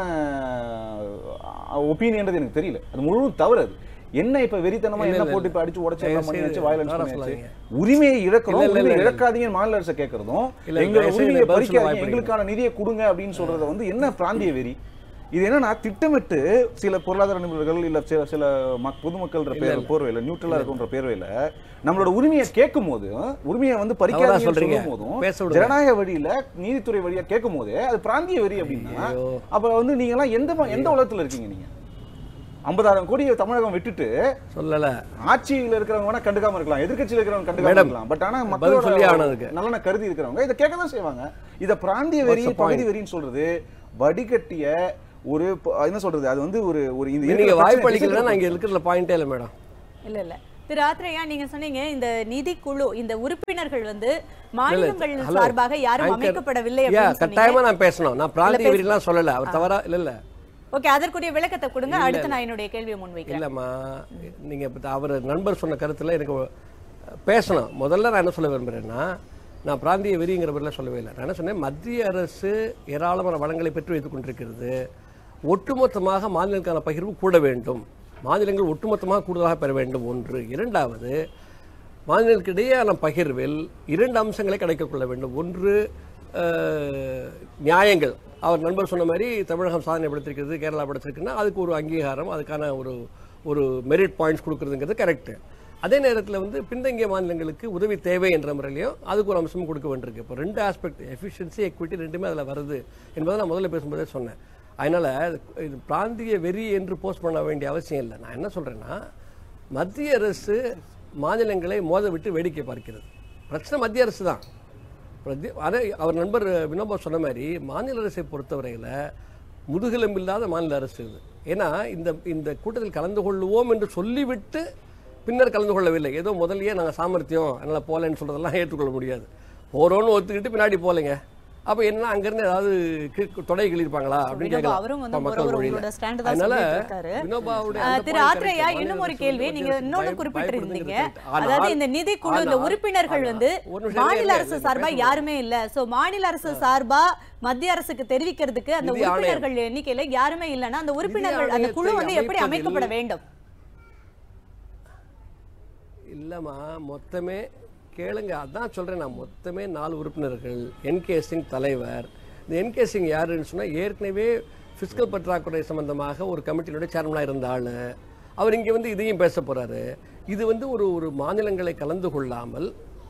Speaker 3: ஒப்பீனியன்றது எனக்கு தெரியல அது முழுவதும் தவறு அது என்ன இப்ப வெறித்தனமா
Speaker 6: இல்ல,
Speaker 3: என்ன
Speaker 6: இல்ல,
Speaker 3: போட்டு இப்ப அடிச்சு உடச்சு எல்லாம்
Speaker 6: தயவு
Speaker 3: பண்ணியாச்சு
Speaker 6: செய்து
Speaker 3: வயலன்ஸ்
Speaker 6: தவறா
Speaker 3: பண்ணியாச்சு
Speaker 6: சொல்லாதீங்க.
Speaker 3: உரிமையை இழக்கிறோம்
Speaker 6: இல்ல, இல்ல,
Speaker 3: உரிமையை
Speaker 6: இல்ல.
Speaker 3: இழக்காதீங்கன்னு மாநில அரசை கேட்கறதும்
Speaker 6: இல்ல,
Speaker 3: எங்களோட
Speaker 6: தயவு செய்து
Speaker 3: உரிமையை
Speaker 6: பதில் சொல்ல
Speaker 3: பறிக்காதீங்க
Speaker 6: வாய்ப்பு
Speaker 3: எங்களுக்கான நிதியை கொடுங்க அப்படின்னு சொல்றத வந்து என்ன பிராந்திய வெறி இது என்னன்னா திட்டமிட்டு சில பொருளாதார நிபுணர்கள் இல்ல சில சில மக்- பொதுமக்கள்ன்ற பேர் போர்வையில நியூட்ரலா இருக்குன்ற பேர்வையில நம்மளோட உரிமையை கேட்கும் போது உரிமையை வந்து பறிக்காதீங்கன்னு
Speaker 6: சொல்றீங்க.
Speaker 3: சொல்லும் போதும்
Speaker 6: பேச விடுங்க.
Speaker 3: ஜனநாயக வழியில நீதித்துறை வழியா கேட்கும் போது அது பிராந்திய வெறி அப்படின்னா
Speaker 6: ஐயோ.
Speaker 3: அப்ப வந்து நீங்க எல்லாம் எந்த ம- எந்த உலகத்துல இருக்கீங்க நீங்க ஐம்பதாயிரம் கோடியை தமிழகம் விட்டுட்டு
Speaker 6: சொல்லல
Speaker 3: ஆட்சியில இருக்கிறவங்க வேணா கண்டுக்காம இருக்கலாம் எதிர்க்கட்சியில இருக்கிறவங்க கண்டுக்காம
Speaker 6: மேடம்,
Speaker 3: இருக்கலாம் பட் ஆனா
Speaker 6: பதில்
Speaker 3: மக்களோட
Speaker 6: சொல்லி ஆகணும் அதுக்கு.
Speaker 3: நலனை கருதி இருக்கிறவங்க இதை கேட்க தான் செய்வாங்க இத பிராந்திய வெறி
Speaker 6: What's the
Speaker 3: பகுதி
Speaker 6: point?
Speaker 3: வெறின்னு சொல்றது வடிகட்டிய ஒரு ப- என்ன சொல்றது அது வந்து ஒரு ஒரு இந்த
Speaker 6: நீங்க
Speaker 3: இருக்கிற
Speaker 6: வாய்ப்பு
Speaker 3: பிரச்சனை
Speaker 6: அளிக்கலன்னா நான் இங்க இருக்கிற பாயிண்டே இல்லை மேடம்
Speaker 4: இல்ல இல்ல திரு ஆத்ரேயா நீங்க சொன்னீங்க இந்த நிதி குழு இந்த உறுப்பினர்கள் வந்து மாநிலங்கள்
Speaker 6: hello.
Speaker 4: சார்பாக யாரும்
Speaker 6: Anchor.
Speaker 4: அமைக்கப்படவில்லை
Speaker 6: Yeah,
Speaker 4: அப்படின்னு
Speaker 6: கட்டாயமா
Speaker 4: சொன்னீங்க
Speaker 6: நான் பேசணும் நான் பிராந்திய
Speaker 4: பேச-
Speaker 6: வெறிலாம் சொல்லல அவர் தவறா இல்ல இல்ல
Speaker 4: ஓகே அதற்குரிய விளக்கத்தை கொடுங்க அடுத்து நான் என்னுடைய கேள்வியை முன்வைக்கிறேன்
Speaker 6: இல்லம்மா நீங்க இப்ப அவர் நண்பர் சொன்ன கருத்துல எனக்கு பேசணும் முதல்ல நான் என்ன சொல்ல விரும்புறேன்னா நான் பிராந்திய வெறிங்கிற பேரில் சொல்லவே இல்லை நான் என்ன சொன்னேன் மத்திய அரசு ஏராளமான வளங்களை பெற்று வைத்துக் கொண்டிருக்கிறது ஒட்டுமொத்தமாக மாநிலங்களுக்கான பகிர்வு கூட வேண்டும் மாநிலங்கள் ஒட்டுமொத்தமாக கூடுதலாக பெற வேண்டும் ஒன்று இரண்டாவது மாநிலங்களுக்கு இடையேயான பகிர்வில் இரண்டு அம்சங்களை கிடைக்கக் கொள்ள வேண்டும் ஒன்று அஹ், நியாயங்கள் அவர் நண்பர் சொன்ன மாதிரி தமிழகம் சாதனை படுத்திருக்கிறது கேரளா படுத்திருக்குன்னா அதுக்கு ஒரு அங்கீகாரம் அதுக்கான ஒரு ஒரு மெரிட் பாயிண்ட்ஸ் கொடுக்கறதுங்கிறது கரெக்ட் அதே நேரத்தில் வந்து பின்தங்கிய மாநிலங்களுக்கு உதவி தேவை என்ற முறையிலையும் அதுக்கு ஒரு அம்சமும் கொடுக்க வேண்டியிருக்கு இப்போ ரெண்டு ஆஸ்பெக்ட் எஃபிஷியன்சி எக்விட்டி ரெண்டுமே அதில் வருது என்பதை நான் முதல்ல பேசும்போதே சொன்னேன் அதனால இது பிராந்திய வெறி என்று போஸ்ட் பண்ண வேண்டிய அவசியம் இல்லை நான் என்ன சொல்றேன்னா மத்திய அரசு மாநிலங்களை மோத விட்டு வேடிக்கை பார்க்கிறது பிரச்சனை மத்திய அரசு தான் பிரதி- அதே அவர் நண்பர் வினோபா சொன்ன மாதிரி மாநில அரசை பொறுத்தவரையில் முதுகெலும்பில்லாத மாநில அரசு இது ஏன்னா இந்த இந்த கூட்டத்தில் கலந்து கொள்ளுவோம் என்று சொல்லிவிட்டு பின்னர் கலந்து கொள்ளவில்லை ஏதோ முதல்லயே நாங்கள் சாமர்த்தியம் அதனால் போகலன்னு சொல்றதெல்லாம் ஏற்றுக்கொள்ள முடியாது போகிறோன்னு ஒத்துக்கிட்டு பின்னாடி போகலைங்க அப்போ என்ன அங்கேருந்து ஏதாவது கி- தொடை கிழிப்பாங்களா அப்படின்னு
Speaker 4: வினோபா
Speaker 6: கேட்கலாம்
Speaker 4: அவரும் வந்து
Speaker 6: இப்ப மக்கள்
Speaker 4: ஒரு
Speaker 6: மொழியில.
Speaker 4: உங்களோட stand தான்
Speaker 6: அதனால
Speaker 4: சொல்லிட்டு இருக்காரு.
Speaker 6: வினோபாவுடைய
Speaker 4: ஆ,
Speaker 6: அந்த
Speaker 4: திரு
Speaker 6: point
Speaker 4: ஆத்ரேயா
Speaker 6: correct.
Speaker 4: இன்னும் ஒரு
Speaker 6: மாநில
Speaker 4: கேள்வி
Speaker 6: அரசு
Speaker 4: நீங்க
Speaker 6: வந்து
Speaker 4: இன்னொன்னு
Speaker 6: பய-
Speaker 4: குறிப்பிட்டிருந்தீங்க
Speaker 6: பயப்படுதுங்கிறது correct.
Speaker 4: அதாவது
Speaker 6: ஆனால்-
Speaker 4: இந்த நிதி குழு இந்த
Speaker 6: ஆனால்-
Speaker 4: உறுப்பினர்கள்
Speaker 6: ஆனால்
Speaker 4: வந்து
Speaker 6: ஒரு நிமிஷம்
Speaker 4: மாநில
Speaker 6: இருங்க,
Speaker 4: அரசு
Speaker 6: இருங்க,
Speaker 4: சார்பா
Speaker 6: பேச
Speaker 4: யாருமே இல்ல சோ மாநில அரசு சார்பா மத்திய அரசுக்கு தெரிவிக்கிறதுக்கு அந்த
Speaker 6: நிதி ஆணையம்.
Speaker 4: உறுப்பினர்கள் எண்ணிக்கையில யாருமே இல்லைன்னா அந்த உறுப்பினர்கள் அந்த குழு
Speaker 6: ஆணையத்தை
Speaker 4: வந்து எப்படி
Speaker 6: அமைப்பதில்
Speaker 4: அமைக்கப்பட வேண்டும்
Speaker 6: இல்லைம்மா மொத்தமே கேளுங்க அதான் சொல்றேன் நான் மொத்தமே நாலு உறுப்பினர்கள் என்கே சிங் தலைவர் இந்த என்கே சிங் யாருன்னு சொன்னா ஏற்கனவே பிசிக்கல் பற்றாக்குறை சம்பந்தமாக ஒரு கமிட்டியினுடைய சேர்மனாக இருந்த ஆளு அவர் இங்கே வந்து இதையும் பேச போறாரு இது வந்து ஒரு ஒரு மாநிலங்களை கலந்து கொள்ளாமல்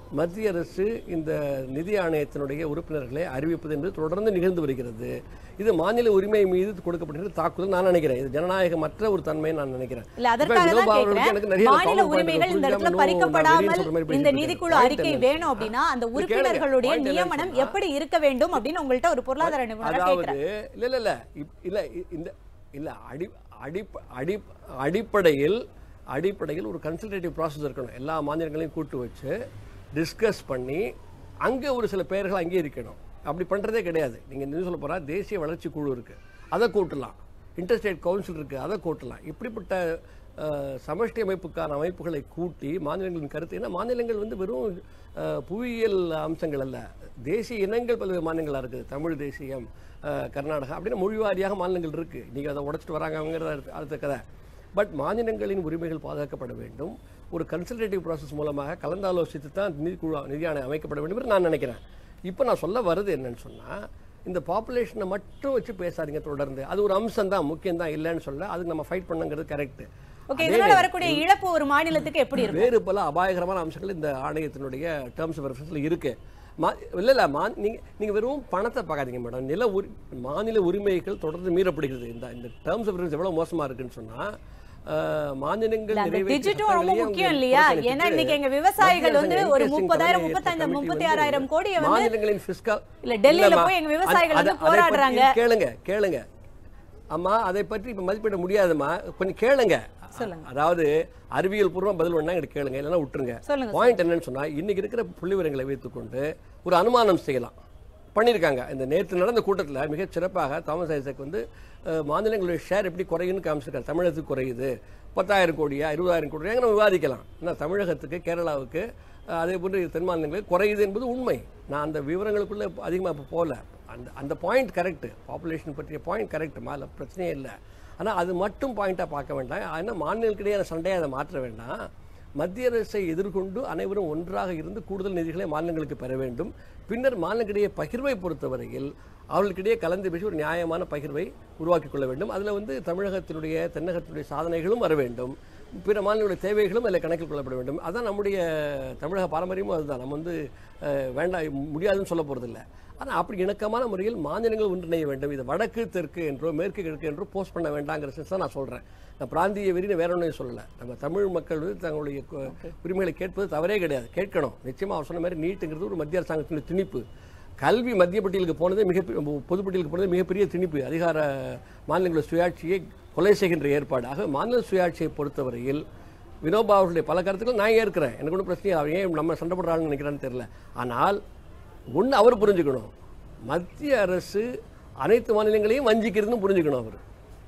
Speaker 6: மத்திய அரசு இந்த நிதி ஆணையத்தினுடைய உறுப்பினர்களை அறிவிப்பது என்பது தொடர்ந்து நிகழ்ந்து வருகிறது இது மாநில உரிமை மீது கொடுக்கப்படுகிற தாக்குதல் நான் நினைக்கிறேன் இது ஜனநாயகமற்ற ஒரு தன்மையை நான் நினைக்கிறேன்
Speaker 4: இல்ல
Speaker 6: இப்ப
Speaker 4: அதற்காக தான்
Speaker 6: வினோபா அவர்களுக்கு
Speaker 4: கேக்குறேன்
Speaker 6: எனக்கு நிறைய
Speaker 4: மாநில
Speaker 6: counter point
Speaker 4: உரிமைகள் இந்த
Speaker 6: இருக்கு.
Speaker 4: இடத்துல
Speaker 6: புரியாம இன்னும் நான்
Speaker 4: பறிக்கப்படாமல்
Speaker 6: வெளியே சொல்ற மாதிரி
Speaker 4: இந்த
Speaker 6: பேசிட்டு
Speaker 4: நிதிக்குழு
Speaker 6: இருக்கேன்.
Speaker 4: அறிக்கை
Speaker 6: Point
Speaker 4: வேணும் அப்படின்னா அந்த
Speaker 6: இது கேளுங்க.
Speaker 4: உறுப்பினர்களுடைய
Speaker 6: Point என்னன்னு
Speaker 4: நியமனம்
Speaker 6: சொன்னா-
Speaker 4: எப்படி இருக்க வேண்டும் அப்படின்னு உங்கள்ட்ட ஒரு பொருளாதார நிபுணர்
Speaker 6: அதாவது
Speaker 4: கேட்கிறேன்
Speaker 6: இல்ல இல்ல இல்ல இப்- இல்ல இ- இந்த இல்ல அடி அடிப்ப அடி அடிப்படையில் அடிப்படையில் ஒரு கன்சல்டேட்டிவ் ப்ராசஸ் இருக்கணும் எல்லா மாநிலங்களையும் கூட்டு வச்சு டிஸ்கஸ் பண்ணி அங்கே ஒரு சில பெயர்கள் அங்கீகரிக்கணும் அப்படி பண்ணுறதே கிடையாது நீங்கள் என்ன சொல்ல போகிறா தேசிய வளர்ச்சி குழு இருக்குது அதை கூட்டலாம் இன்டர்ஸ்டேட் கவுன்சில் இருக்குது அதை கூட்டலாம் இப்படிப்பட்ட அஹ், சமஷ்டி அமைப்புக்கான அமைப்புகளை கூட்டி மாநிலங்களின் கருத்து ஏன்னா மாநிலங்கள் வந்து வெறும் அஹ், புவியியல் அம்சங்கள் அல்ல தேசிய இனங்கள் பல்வேறு மாநிலங்களாக இருக்குது தமிழ் தேசியம் அஹ், கர்நாடகா அப்படின்னு மொழி வாரியாக மாநிலங்கள் இருக்குது நீங்கள் அதை உடைச்சிட்டு வராங்க அவங்கிறத அடுத்த- அடுத்த கதை பட் மாநிலங்களின் உரிமைகள் பாதுகாக்கப்பட வேண்டும் ஒரு கன்சல்டேட்டிவ் ப்ராசஸ் மூலமாக கலந்தாலோசித்து தான் நிதிக்குழு நிதி ஆணையம் அமைக்கப்பட வேண்டும் என்று நான் நினைக்கிறேன் இப்போ நான் சொல்ல வருது என்னன்னு சொன்னால் இந்த பாப்புலேஷனை மட்டும் வச்சு பேசாதீங்க தொடர்ந்து அது ஒரு அம்சம் தான் முக்கியம் தான் இல்லைன்னு சொல்ல அதுக்கு நம்ம ஃபைட் பண்ணுங்கிறது கரெக்ட்
Speaker 4: ஓகே இதனால வரக்கூடிய இழப்பு ஒரு மாநிலத்துக்கு எப்படி இருக்கும்
Speaker 6: வேறு பல அபாயகரமான அம்சங்கள் இந்த ஆணையத்தினுடைய டேர்ம்ஸ் ஆஃப் ரெஃபரன்ஸில் இருக்கு மா இல்லை இல்லை மா நீங்கள் நீங்கள் வெறும் பணத்தை பார்க்காதீங்க மேடம் நில உரி மாநில உரிமைகள் தொடர்ந்து மீறப்படுகிறது இந்த இந்த டேர்ம்ஸ் ஆஃப் ரெஃபரன்ஸ் எவ்வளோ மோசமாக இருக்குன்னு சொன்னால் மாநிலங்கள்
Speaker 4: இல்ல, அந்த
Speaker 6: நிறைவேற்றிய
Speaker 4: டிஜிட்டும் ரொம்ப
Speaker 6: சட்டங்களையே
Speaker 4: முக்கியம்
Speaker 6: அவங்க
Speaker 4: இல்லையா
Speaker 6: புறக்கணிச்சிட்டு
Speaker 4: ஏன்னா இன்னைக்கு எங்க விவசாயிகள்
Speaker 6: மத்திய
Speaker 4: வந்து
Speaker 6: அரசாங்கம்
Speaker 4: ஒரு
Speaker 6: NKSing
Speaker 4: முப்பதாயிரம்
Speaker 6: தலைமை
Speaker 4: முப்பத்தைந்து
Speaker 6: கமிட்டி
Speaker 4: முப்பத்தி
Speaker 6: வந்து
Speaker 4: ஆறாயிரம் கோடியை வந்து
Speaker 6: மாநிலங்களின் fiscal-
Speaker 4: இல்ல, டெல்லியில
Speaker 6: இல்லம்மா,
Speaker 4: போய் எங்க
Speaker 6: அது-
Speaker 4: விவசாயிகள்
Speaker 6: அது-
Speaker 4: வந்து
Speaker 6: அதை பற்றி
Speaker 4: போராடுறாங்க.
Speaker 6: கேளுங்க கேளுங்க அம்மா அதை பற்றி இப்ப மதிப்பிட முடியாதும்மா கொஞ்சம் கேளுங்க
Speaker 4: சொல்லுங்க.
Speaker 6: அதாவது அறிவியல் பூர்வம் பதில் வேணா எங்கிட்ட கேளுங்க இல்லைன்னா விட்டுருங்க
Speaker 4: சொல்லுங்க,
Speaker 6: பாயிண்ட் என்னன்னு சொன்னா இன்னைக்கு இருக்கிற புள்ளி விவரங்களை வைத்துக்கொண்டு ஒரு அனுமானம் செய்யலாம் பண்ணியிருக்காங்க இந்த நேற்று நடந்த கூட்டத்தில் மிகச் சிறப்பாக தாமஸ் ஐசக் வந்து அஹ், மாநிலங்களுடைய ஷேர் எப்படி குறையுன்னு காமிச்சிருக்காரு தமிழகத்துக்கு குறையுது பத்தாயிரம் கோடியா இருபதாயிரம் கோடியா நம்ம விவாதிக்கலாம் ஏன்னா தமிழகத்துக்கு கேரளாவுக்கு அஹ், அதே போன்று தென் மாநிலங்களுக்கு குறையுது என்பது உண்மை நான் அந்த விவரங்களுக்குள்ள அதிகமாக இப்போ போகல அந்த அந்த பாயிண்ட் கரெக்ட் பாப்புலேஷன் பற்றிய பாயிண்ட் கரெக்ட் அதில் பிரச்சனையே இல்லை ஆனால் அது மட்டும் பாயிண்டாக பார்க்க வேண்டாம் ஆனால் மாநிலங்களுக்கிடையே சண்டையை அதை மாற்ற வேண்டாம் மத்திய அரசை எதிர்கொண்டு அனைவரும் ஒன்றாக இருந்து கூடுதல் நிதிகளை மாநிலங்களுக்கு பெற வேண்டும் பின்னர் மாநிலங்களிடையே பகிர்வை பொறுத்தவரையில் அவர்களுக்கிடையே கலந்து பேசி ஒரு நியாயமான பகிர்வை உருவாக்கிக் கொள்ள வேண்டும் அதில் வந்து தமிழகத்தினுடைய தென்னகத்தினுடைய சாதனைகளும் வர வேண்டும் பிற மாநிலங்களுடைய தேவைகளும் அதில் கணக்கில் கொள்ளப்பட வேண்டும் அதான் நம்முடைய தமிழக பாரம்பரியமும் அதுதான் நம்ம வந்து அஹ், வேண்டாம் முடியாதுன்னு சொல்ல போகிறதில்ல ஆனால் அப்படி இணக்கமான முறையில் மாநிலங்கள் ஒன்றிணைய வேண்டும் இது வடக்கு தெற்கு என்றோ மேற்கு கிழக்கு என்றோ போஸ்ட் பண்ண வேண்டாங்கிற சென்ஸ் தான் நான் சொல்கிறேன் நான் பிராந்திய வெறின்னு வேற ஒன்றையும் சொல்லலை நம்ம தமிழ் மக்கள் வந்து தங்களுடைய கு- உரிமைகளை கேட்பது தவறே கிடையாது கேட்கணும் நிச்சயமாக அவர் சொன்ன மாதிரி நீட்டுங்கிறது ஒரு மத்திய அரசாங்கத்தினுடைய திணிப்பு கல்வி மத்திய பட்டியலுக்கு போனதே மிக பொது பட்டியலுக்கு போனது மிகப்பெரிய திணிப்பு அதிகார மாநிலங்கள சுயாட்சியை கொலை செய்கின்ற ஏற்பாடு ஆக மாநில சுயாட்சியை பொறுத்தவரையில் வினோபா அவர்களுடைய பல கருத்துக்கள் நான் ஏற்கிறேன் எனக்கு ஒன்றும் பிரச்சனை இல்லை. அவர் ஏன் நம்ம சண்டை போடுறாங்கன்னு நினைக்கிறான்னு தெரியல ஆனால் ஒன்று அவர் புரிஞ்சுக்கணும் மத்திய அரசு அனைத்து மாநிலங்களையும் வஞ்சிக்கிறதுன்னு புரிஞ்சுக்கணும் அவர்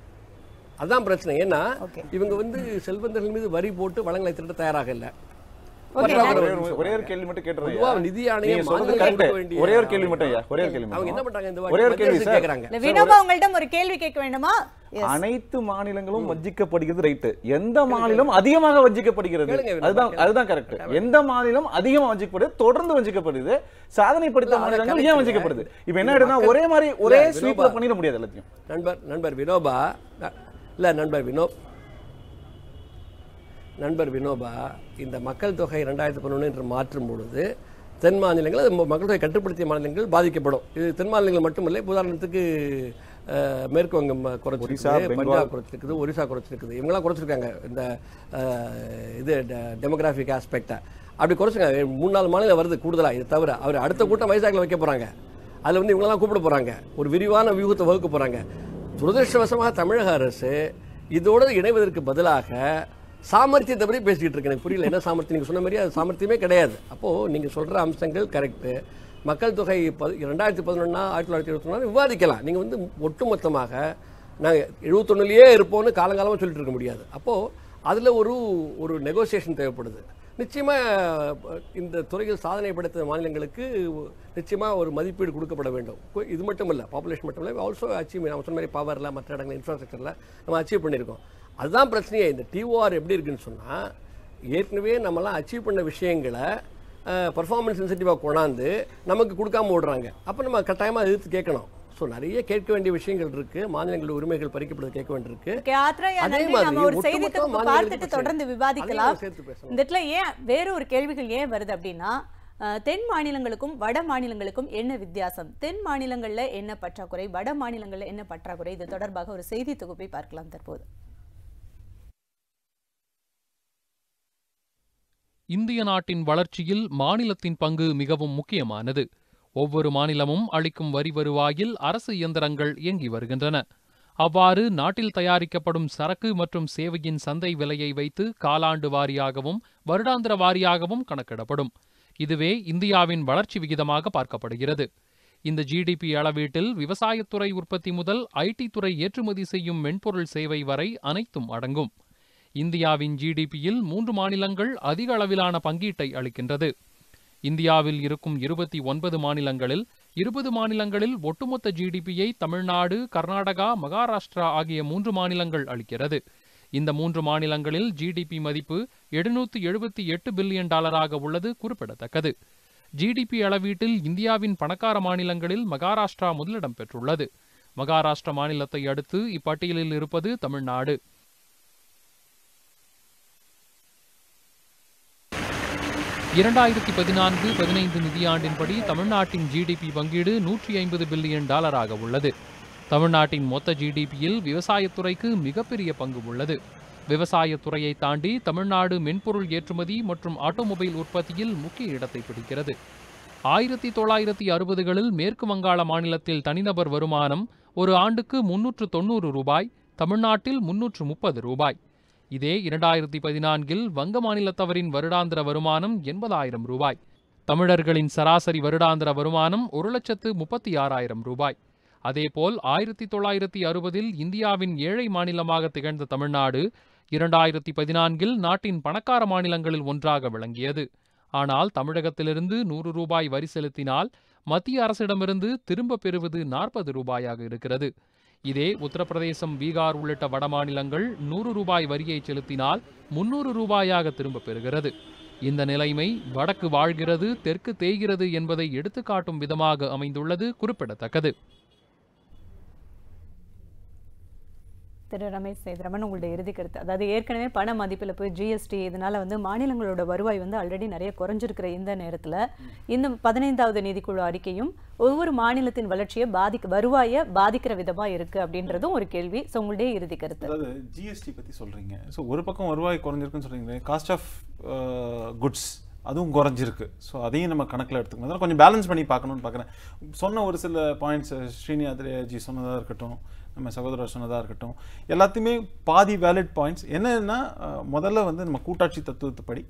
Speaker 6: அதான் பிரச்சனை ஏன்னா இவங்க வந்து செல்வந்தர்கள் மீது வரி போட்டு வளங்களை திருட தயாராக இல்லை
Speaker 3: ஒரே ஒரு- ஒரே ஒரு கேள்வி மட்டும் கேட்டுறேன்
Speaker 6: பொதுவா
Speaker 3: ஐயா.
Speaker 6: நிதி ஆணையம்
Speaker 3: நீங்க சொல்றது
Speaker 6: மாநிலங்களுக்கு
Speaker 3: correct.
Speaker 6: கொடுக்க வேண்டிய-
Speaker 3: ஒரே ஒரு கேள்வி மட்டும் ஐயா ஒரே ஒரு கேள்வி
Speaker 6: அவங்க என்ன
Speaker 3: மட்டும்.
Speaker 6: பண்றாங்க இந்த
Speaker 3: ஒரே
Speaker 6: வாட்டி
Speaker 3: ஒரு கேள்வி
Speaker 6: மத்திய அரசு
Speaker 3: சார்
Speaker 6: கேக்குறாங்க
Speaker 4: இல்ல வினோபா உங்கள்ட்ட ஒரு கேள்வி கேட்க வேண்டுமா Yes.
Speaker 3: அனைத்து மாநிலங்களும் வஞ்சிக்கப்படுகிறது ரைட்டு எந்த மாநிலம் அதிகமாக வஞ்சிக்கப்படுகிறது
Speaker 6: கேளுங்க, வினோபா,
Speaker 3: அதுதான்
Speaker 6: கேளுங்க.
Speaker 3: அதுதான் கரெக்ட் எந்த மாநிலம் அதிகமா வஞ்சிக்கப்படுது தொடர்ந்து வஞ்சிக்கப்படுது சாதனை படித்த
Speaker 6: இல்ல, அது
Speaker 3: மாநிலங்கள்
Speaker 6: correct.
Speaker 3: ஏன் வஞ்சிக்கப்படுது இப்ப என்ன
Speaker 6: இது
Speaker 3: ஆயிடுனா
Speaker 6: மக்கள்-
Speaker 3: ஒரே மாதிரி ஒரே
Speaker 6: இல்ல,
Speaker 3: ஸ்வீப்ல
Speaker 6: வினோபா.
Speaker 3: பண்ணிட முடியாது எல்லாத்தையும்
Speaker 6: நண்பர் நண்பர் வினோபா ந- இல்ல நண்பர் வினோ நண்பர் வினோபா இந்த மக்கள் தொகை ரெண்டாயிரத்தி பதினொன்று என்று மாற்றும் பொழுது தென் மாநிலங்கள் அது ம- மக்கள் தொகை கட்டுப்படுத்திய மாநிலங்கள் பாதிக்கப்படும் இது தென் மாநிலங்கள் மட்டுமில்லை இப்ப உதாரணத்துக்கு அஹ், மேற்கு வங்கம்
Speaker 3: ஒரிசா,
Speaker 6: குறைச்சிருக்குது
Speaker 3: பெங்கால்.
Speaker 6: பஞ்சாப் குறைச்சிருக்குது ஒரிசா குறைச்சிருக்குது இவங்கெல்லாம் குறைச்சிருக்காங்க இந்த அஹ், இது டெமோகிராஃபிக் ஆஸ்பெக்டை அப்படி குறைச்சிருக்காங்க மூணு நாலு மாநிலம் வருது கூடுதலா இது தவிர அவர் அடுத்த கூட்டம் வைசாக்கில் வைக்க போறாங்க அதில் வந்து இவங்கெல்லாம் கூப்பிட போறாங்க ஒரு விரிவான வியூகத்தை வகுக்க போறாங்க துரதிருஷ்டவசமாக தமிழக அரசு இதோடு இணைவதற்கு பதிலாக சாமர்த்தியத்தை பற்றி பேசிக்கிட்டு இருக்கு எனக்கு புரியல என்ன சாமர்த்தியம் நீங்கள் சொன்ன மாதிரி அது சாமர்த்தியமே கிடையாது அப்போது நீங்கள் சொல்கிற அம்சங்கள் கரெக்டு மக்கள் தொகை ப ரெண்டாயிரத்தி பதினொன்னா ஆயிரத்தி தொள்ளாயிரத்தி இருபத்தொன்னா விவாதிக்கலாம் நீங்கள் வந்து ஒட்டுமொத்தமாக நாங்கள் எழுபத்தொன்னுலேயே இருப்போம்னு காலங்காலமாக சொல்லிட்டு இருக்க முடியாது அப்போது அதில் ஒரு ஒரு நெகோசியேஷன் தேவைப்படுது நிச்சயமாக இந்த துறையில் சாதனை படைத்த மாநிலங்களுக்கு நிச்சயமாக ஒரு மதிப்பீடு கொடுக்கப்பட வேண்டும் கு- இது மட்டும் இல்லை பாப்புலேஷன் மட்டும் இல்லை ஆல்சோ அச்சீவ் நம்ம சொன்ன மாதிரி பவரில் மற்ற இடங்கள் இன்ஃப்ராஸ்ட்ரக்சரில் நம்ம அச்சீவ் பண்ணியிருக்கோம் அதுதான் பிரச்சனையே இந்த டிஓஆர் எப்படி இருக்குன்னு சொன்னால் ஏற்கனவே நம்மலாம் அச்சீவ் பண்ண விஷயங்களை பர்ஃபார்மன்ஸ் இன்சென்டிவாக கொண்டாந்து நமக்கு கொடுக்காம விடுறாங்க அப்போ நம்ம கட்டாயமாக எதிர்த்து கேட்கணும் ஸோ நிறைய கேட்க வேண்டிய விஷயங்கள் இருக்கு மாநிலங்களோட உரிமைகள் பறிக்கப்படுறது கேட்க வேண்டியிருக்கு
Speaker 4: Okay, ஆத்ரேயா,
Speaker 6: அதே
Speaker 4: நன்றி.
Speaker 6: மாதிரி
Speaker 4: நம்ம ஒரு
Speaker 6: ஒட்டுமொத்த
Speaker 4: செய்தி தொகுப்பு
Speaker 6: மாநிலங்களுக்கு
Speaker 4: பார்த்துட்டு
Speaker 6: பிரச்சனை.
Speaker 4: தொடர்ந்து
Speaker 6: அதையும்
Speaker 4: விவாதிக்கலாம்
Speaker 6: சேர்த்து பேசணும்.
Speaker 4: இந்த இடத்துல ஏன் வேற ஒரு கேள்விகள் ஏன் வருது அப்படின்னா அஹ், தென் மாநிலங்களுக்கும் வட மாநிலங்களுக்கும் என்ன வித்தியாசம் தென் மாநிலங்கள்ல என்ன பற்றாக்குறை வட மாநிலங்கள்ல என்ன பற்றாக்குறை இது தொடர்பாக ஒரு செய்தி தொகுப்பை பார்க்கலாம் தற்போது
Speaker 5: இந்திய நாட்டின் வளர்ச்சியில் மாநிலத்தின் பங்கு மிகவும் முக்கியமானது ஒவ்வொரு மாநிலமும் அளிக்கும் வரி வருவாயில் அரசு இயந்திரங்கள் இயங்கி வருகின்றன அவ்வாறு நாட்டில் தயாரிக்கப்படும் சரக்கு மற்றும் சேவையின் சந்தை விலையை வைத்து காலாண்டு வாரியாகவும் வருடாந்திர வாரியாகவும் கணக்கிடப்படும் இதுவே இந்தியாவின் வளர்ச்சி விகிதமாக பார்க்கப்படுகிறது இந்த ஜிடிபி அளவீட்டில் விவசாயத்துறை உற்பத்தி முதல் ஐடி துறை ஏற்றுமதி செய்யும் மென்பொருள் சேவை வரை அனைத்தும் அடங்கும் இந்தியாவின் ஜிடிபியில் மூன்று மாநிலங்கள் அதிக அளவிலான பங்கீட்டை அளிக்கின்றது இந்தியாவில் இருக்கும் இருபத்தி ஒன்பது மாநிலங்களில் இருபது மாநிலங்களில் ஒட்டுமொத்த ஜிடிபியை தமிழ்நாடு கர்நாடகா மகாராஷ்டிரா ஆகிய மூன்று மாநிலங்கள் அளிக்கிறது இந்த மூன்று மாநிலங்களில் ஜிடிபி மதிப்பு எழுநூற்று எழுபத்தி எட்டு பில்லியன் டாலராக உள்ளது குறிப்பிடத்தக்கது ஜிடிபி அளவீட்டில் இந்தியாவின் பணக்கார மாநிலங்களில் மகாராஷ்டிரா முதலிடம் பெற்றுள்ளது மகாராஷ்டிரா மாநிலத்தை அடுத்து இப்பட்டியலில் இருப்பது தமிழ்நாடு இரண்டாயிரத்தி பதினான்கு பதினைந்து நிதியாண்டின்படி தமிழ்நாட்டின் ஜிடிபி பங்கீடு நூற்றி ஐம்பது பில்லியன் டாலராக உள்ளது தமிழ்நாட்டின் மொத்த ஜிடிபியில் விவசாயத்துறைக்கு மிகப்பெரிய பங்கு உள்ளது விவசாயத்துறையை தாண்டி தமிழ்நாடு மென்பொருள் ஏற்றுமதி மற்றும் ஆட்டோமொபைல் உற்பத்தியில் முக்கிய இடத்தை பிடிக்கிறது ஆயிரத்தி தொள்ளாயிரத்தி அறுபதுகளில் மேற்கு வங்காள மாநிலத்தில் தனிநபர் வருமானம் ஒரு ஆண்டுக்கு முன்னூற்று தொண்ணூறு ரூபாய் தமிழ்நாட்டில் முன்னூற்று முப்பது ரூபாய் இதே இரண்டாயிரத்தி பதினான்கில் வங்க மாநிலத்தவரின் வருடாந்திர வருமானம் எண்பதாயிரம் ரூபாய் தமிழர்களின் சராசரி வருடாந்திர வருமானம் ஒரு லட்சத்து முப்பத்தி ஆறாயிரம் ரூபாய் அதேபோல் ஆயிரத்தி தொள்ளாயிரத்தி அறுபதில் இந்தியாவின் ஏழை மாநிலமாக திகழ்ந்த தமிழ்நாடு இரண்டாயிரத்தி பதினான்கில் நாட்டின் பணக்கார மாநிலங்களில் ஒன்றாக விளங்கியது ஆனால் தமிழகத்திலிருந்து நூறு ரூபாய் வரி செலுத்தினால் மத்திய அரசிடமிருந்து திரும்ப பெறுவது நாற்பது ரூபாயாக இருக்கிறது இதே உத்தரப்பிரதேசம் பீகார் உள்ளிட்ட வடமாநிலங்கள் நூறு ரூபாய் வரியை செலுத்தினால் முன்னூறு ரூபாயாக திரும்ப பெறுகிறது இந்த நிலைமை வடக்கு வாழ்கிறது தெற்கு தேய்கிறது என்பதை எடுத்துக்காட்டும் விதமாக அமைந்துள்ளது குறிப்பிடத்தக்கது
Speaker 4: திரு ரமேஷ் சேதுரமன் உங்களுடைய இறுதி கருத்து அதாவது ஏற்கனவே பண மதிப்பில் போய் ஜிஎஸ்டி இதனால வந்து மாநிலங்களோட வருவாய் வந்து ஆல்ரெடி நிறைய குறைஞ்சிருக்கிற இந்த நேரத்தில் இந்த பதினைந்தாவது நிதிக்குழு அறிக்கையும் ஒவ்வொரு மாநிலத்தின் வளர்ச்சியை பாதிக்க வருவாயை பாதிக்கிற விதமா இருக்கு அப்படின்றதும் ஒரு கேள்வி ஸோ உங்களுடைய இறுதி கருத்து
Speaker 2: அதாவது ஜிஎஸ்டி பத்தி சொல்றீங்க ஸோ ஒரு பக்கம் வருவாய் குறைஞ்சிருக்குன்னு சொல்றீங்க காஸ்ட் ஆஃப் குட்ஸ் அதுவும் குறைஞ்சிருக்கு ஸோ அதையும் நம்ம கணக்கில் எடுத்துக்கணும் அதனால கொஞ்சம் பேலன்ஸ் பண்ணி பார்க்கணும்னு பார்க்குறேன் சொன்ன ஒரு சில பாயிண்ட்ஸ் ஸ்ரீனியாத்ரேஜி சொன்னதாக இருக்கட்டும் நம்ம சகோதரர் சொன்னதாக இருக்கட்டும் எல்லாத்தையுமே பாதி வேலிட் பாயிண்ட்ஸ் என்னன்னா அஹ், முதல்ல வந்து நம்ம கூட்டாட்சி தத்துவத்துப்படி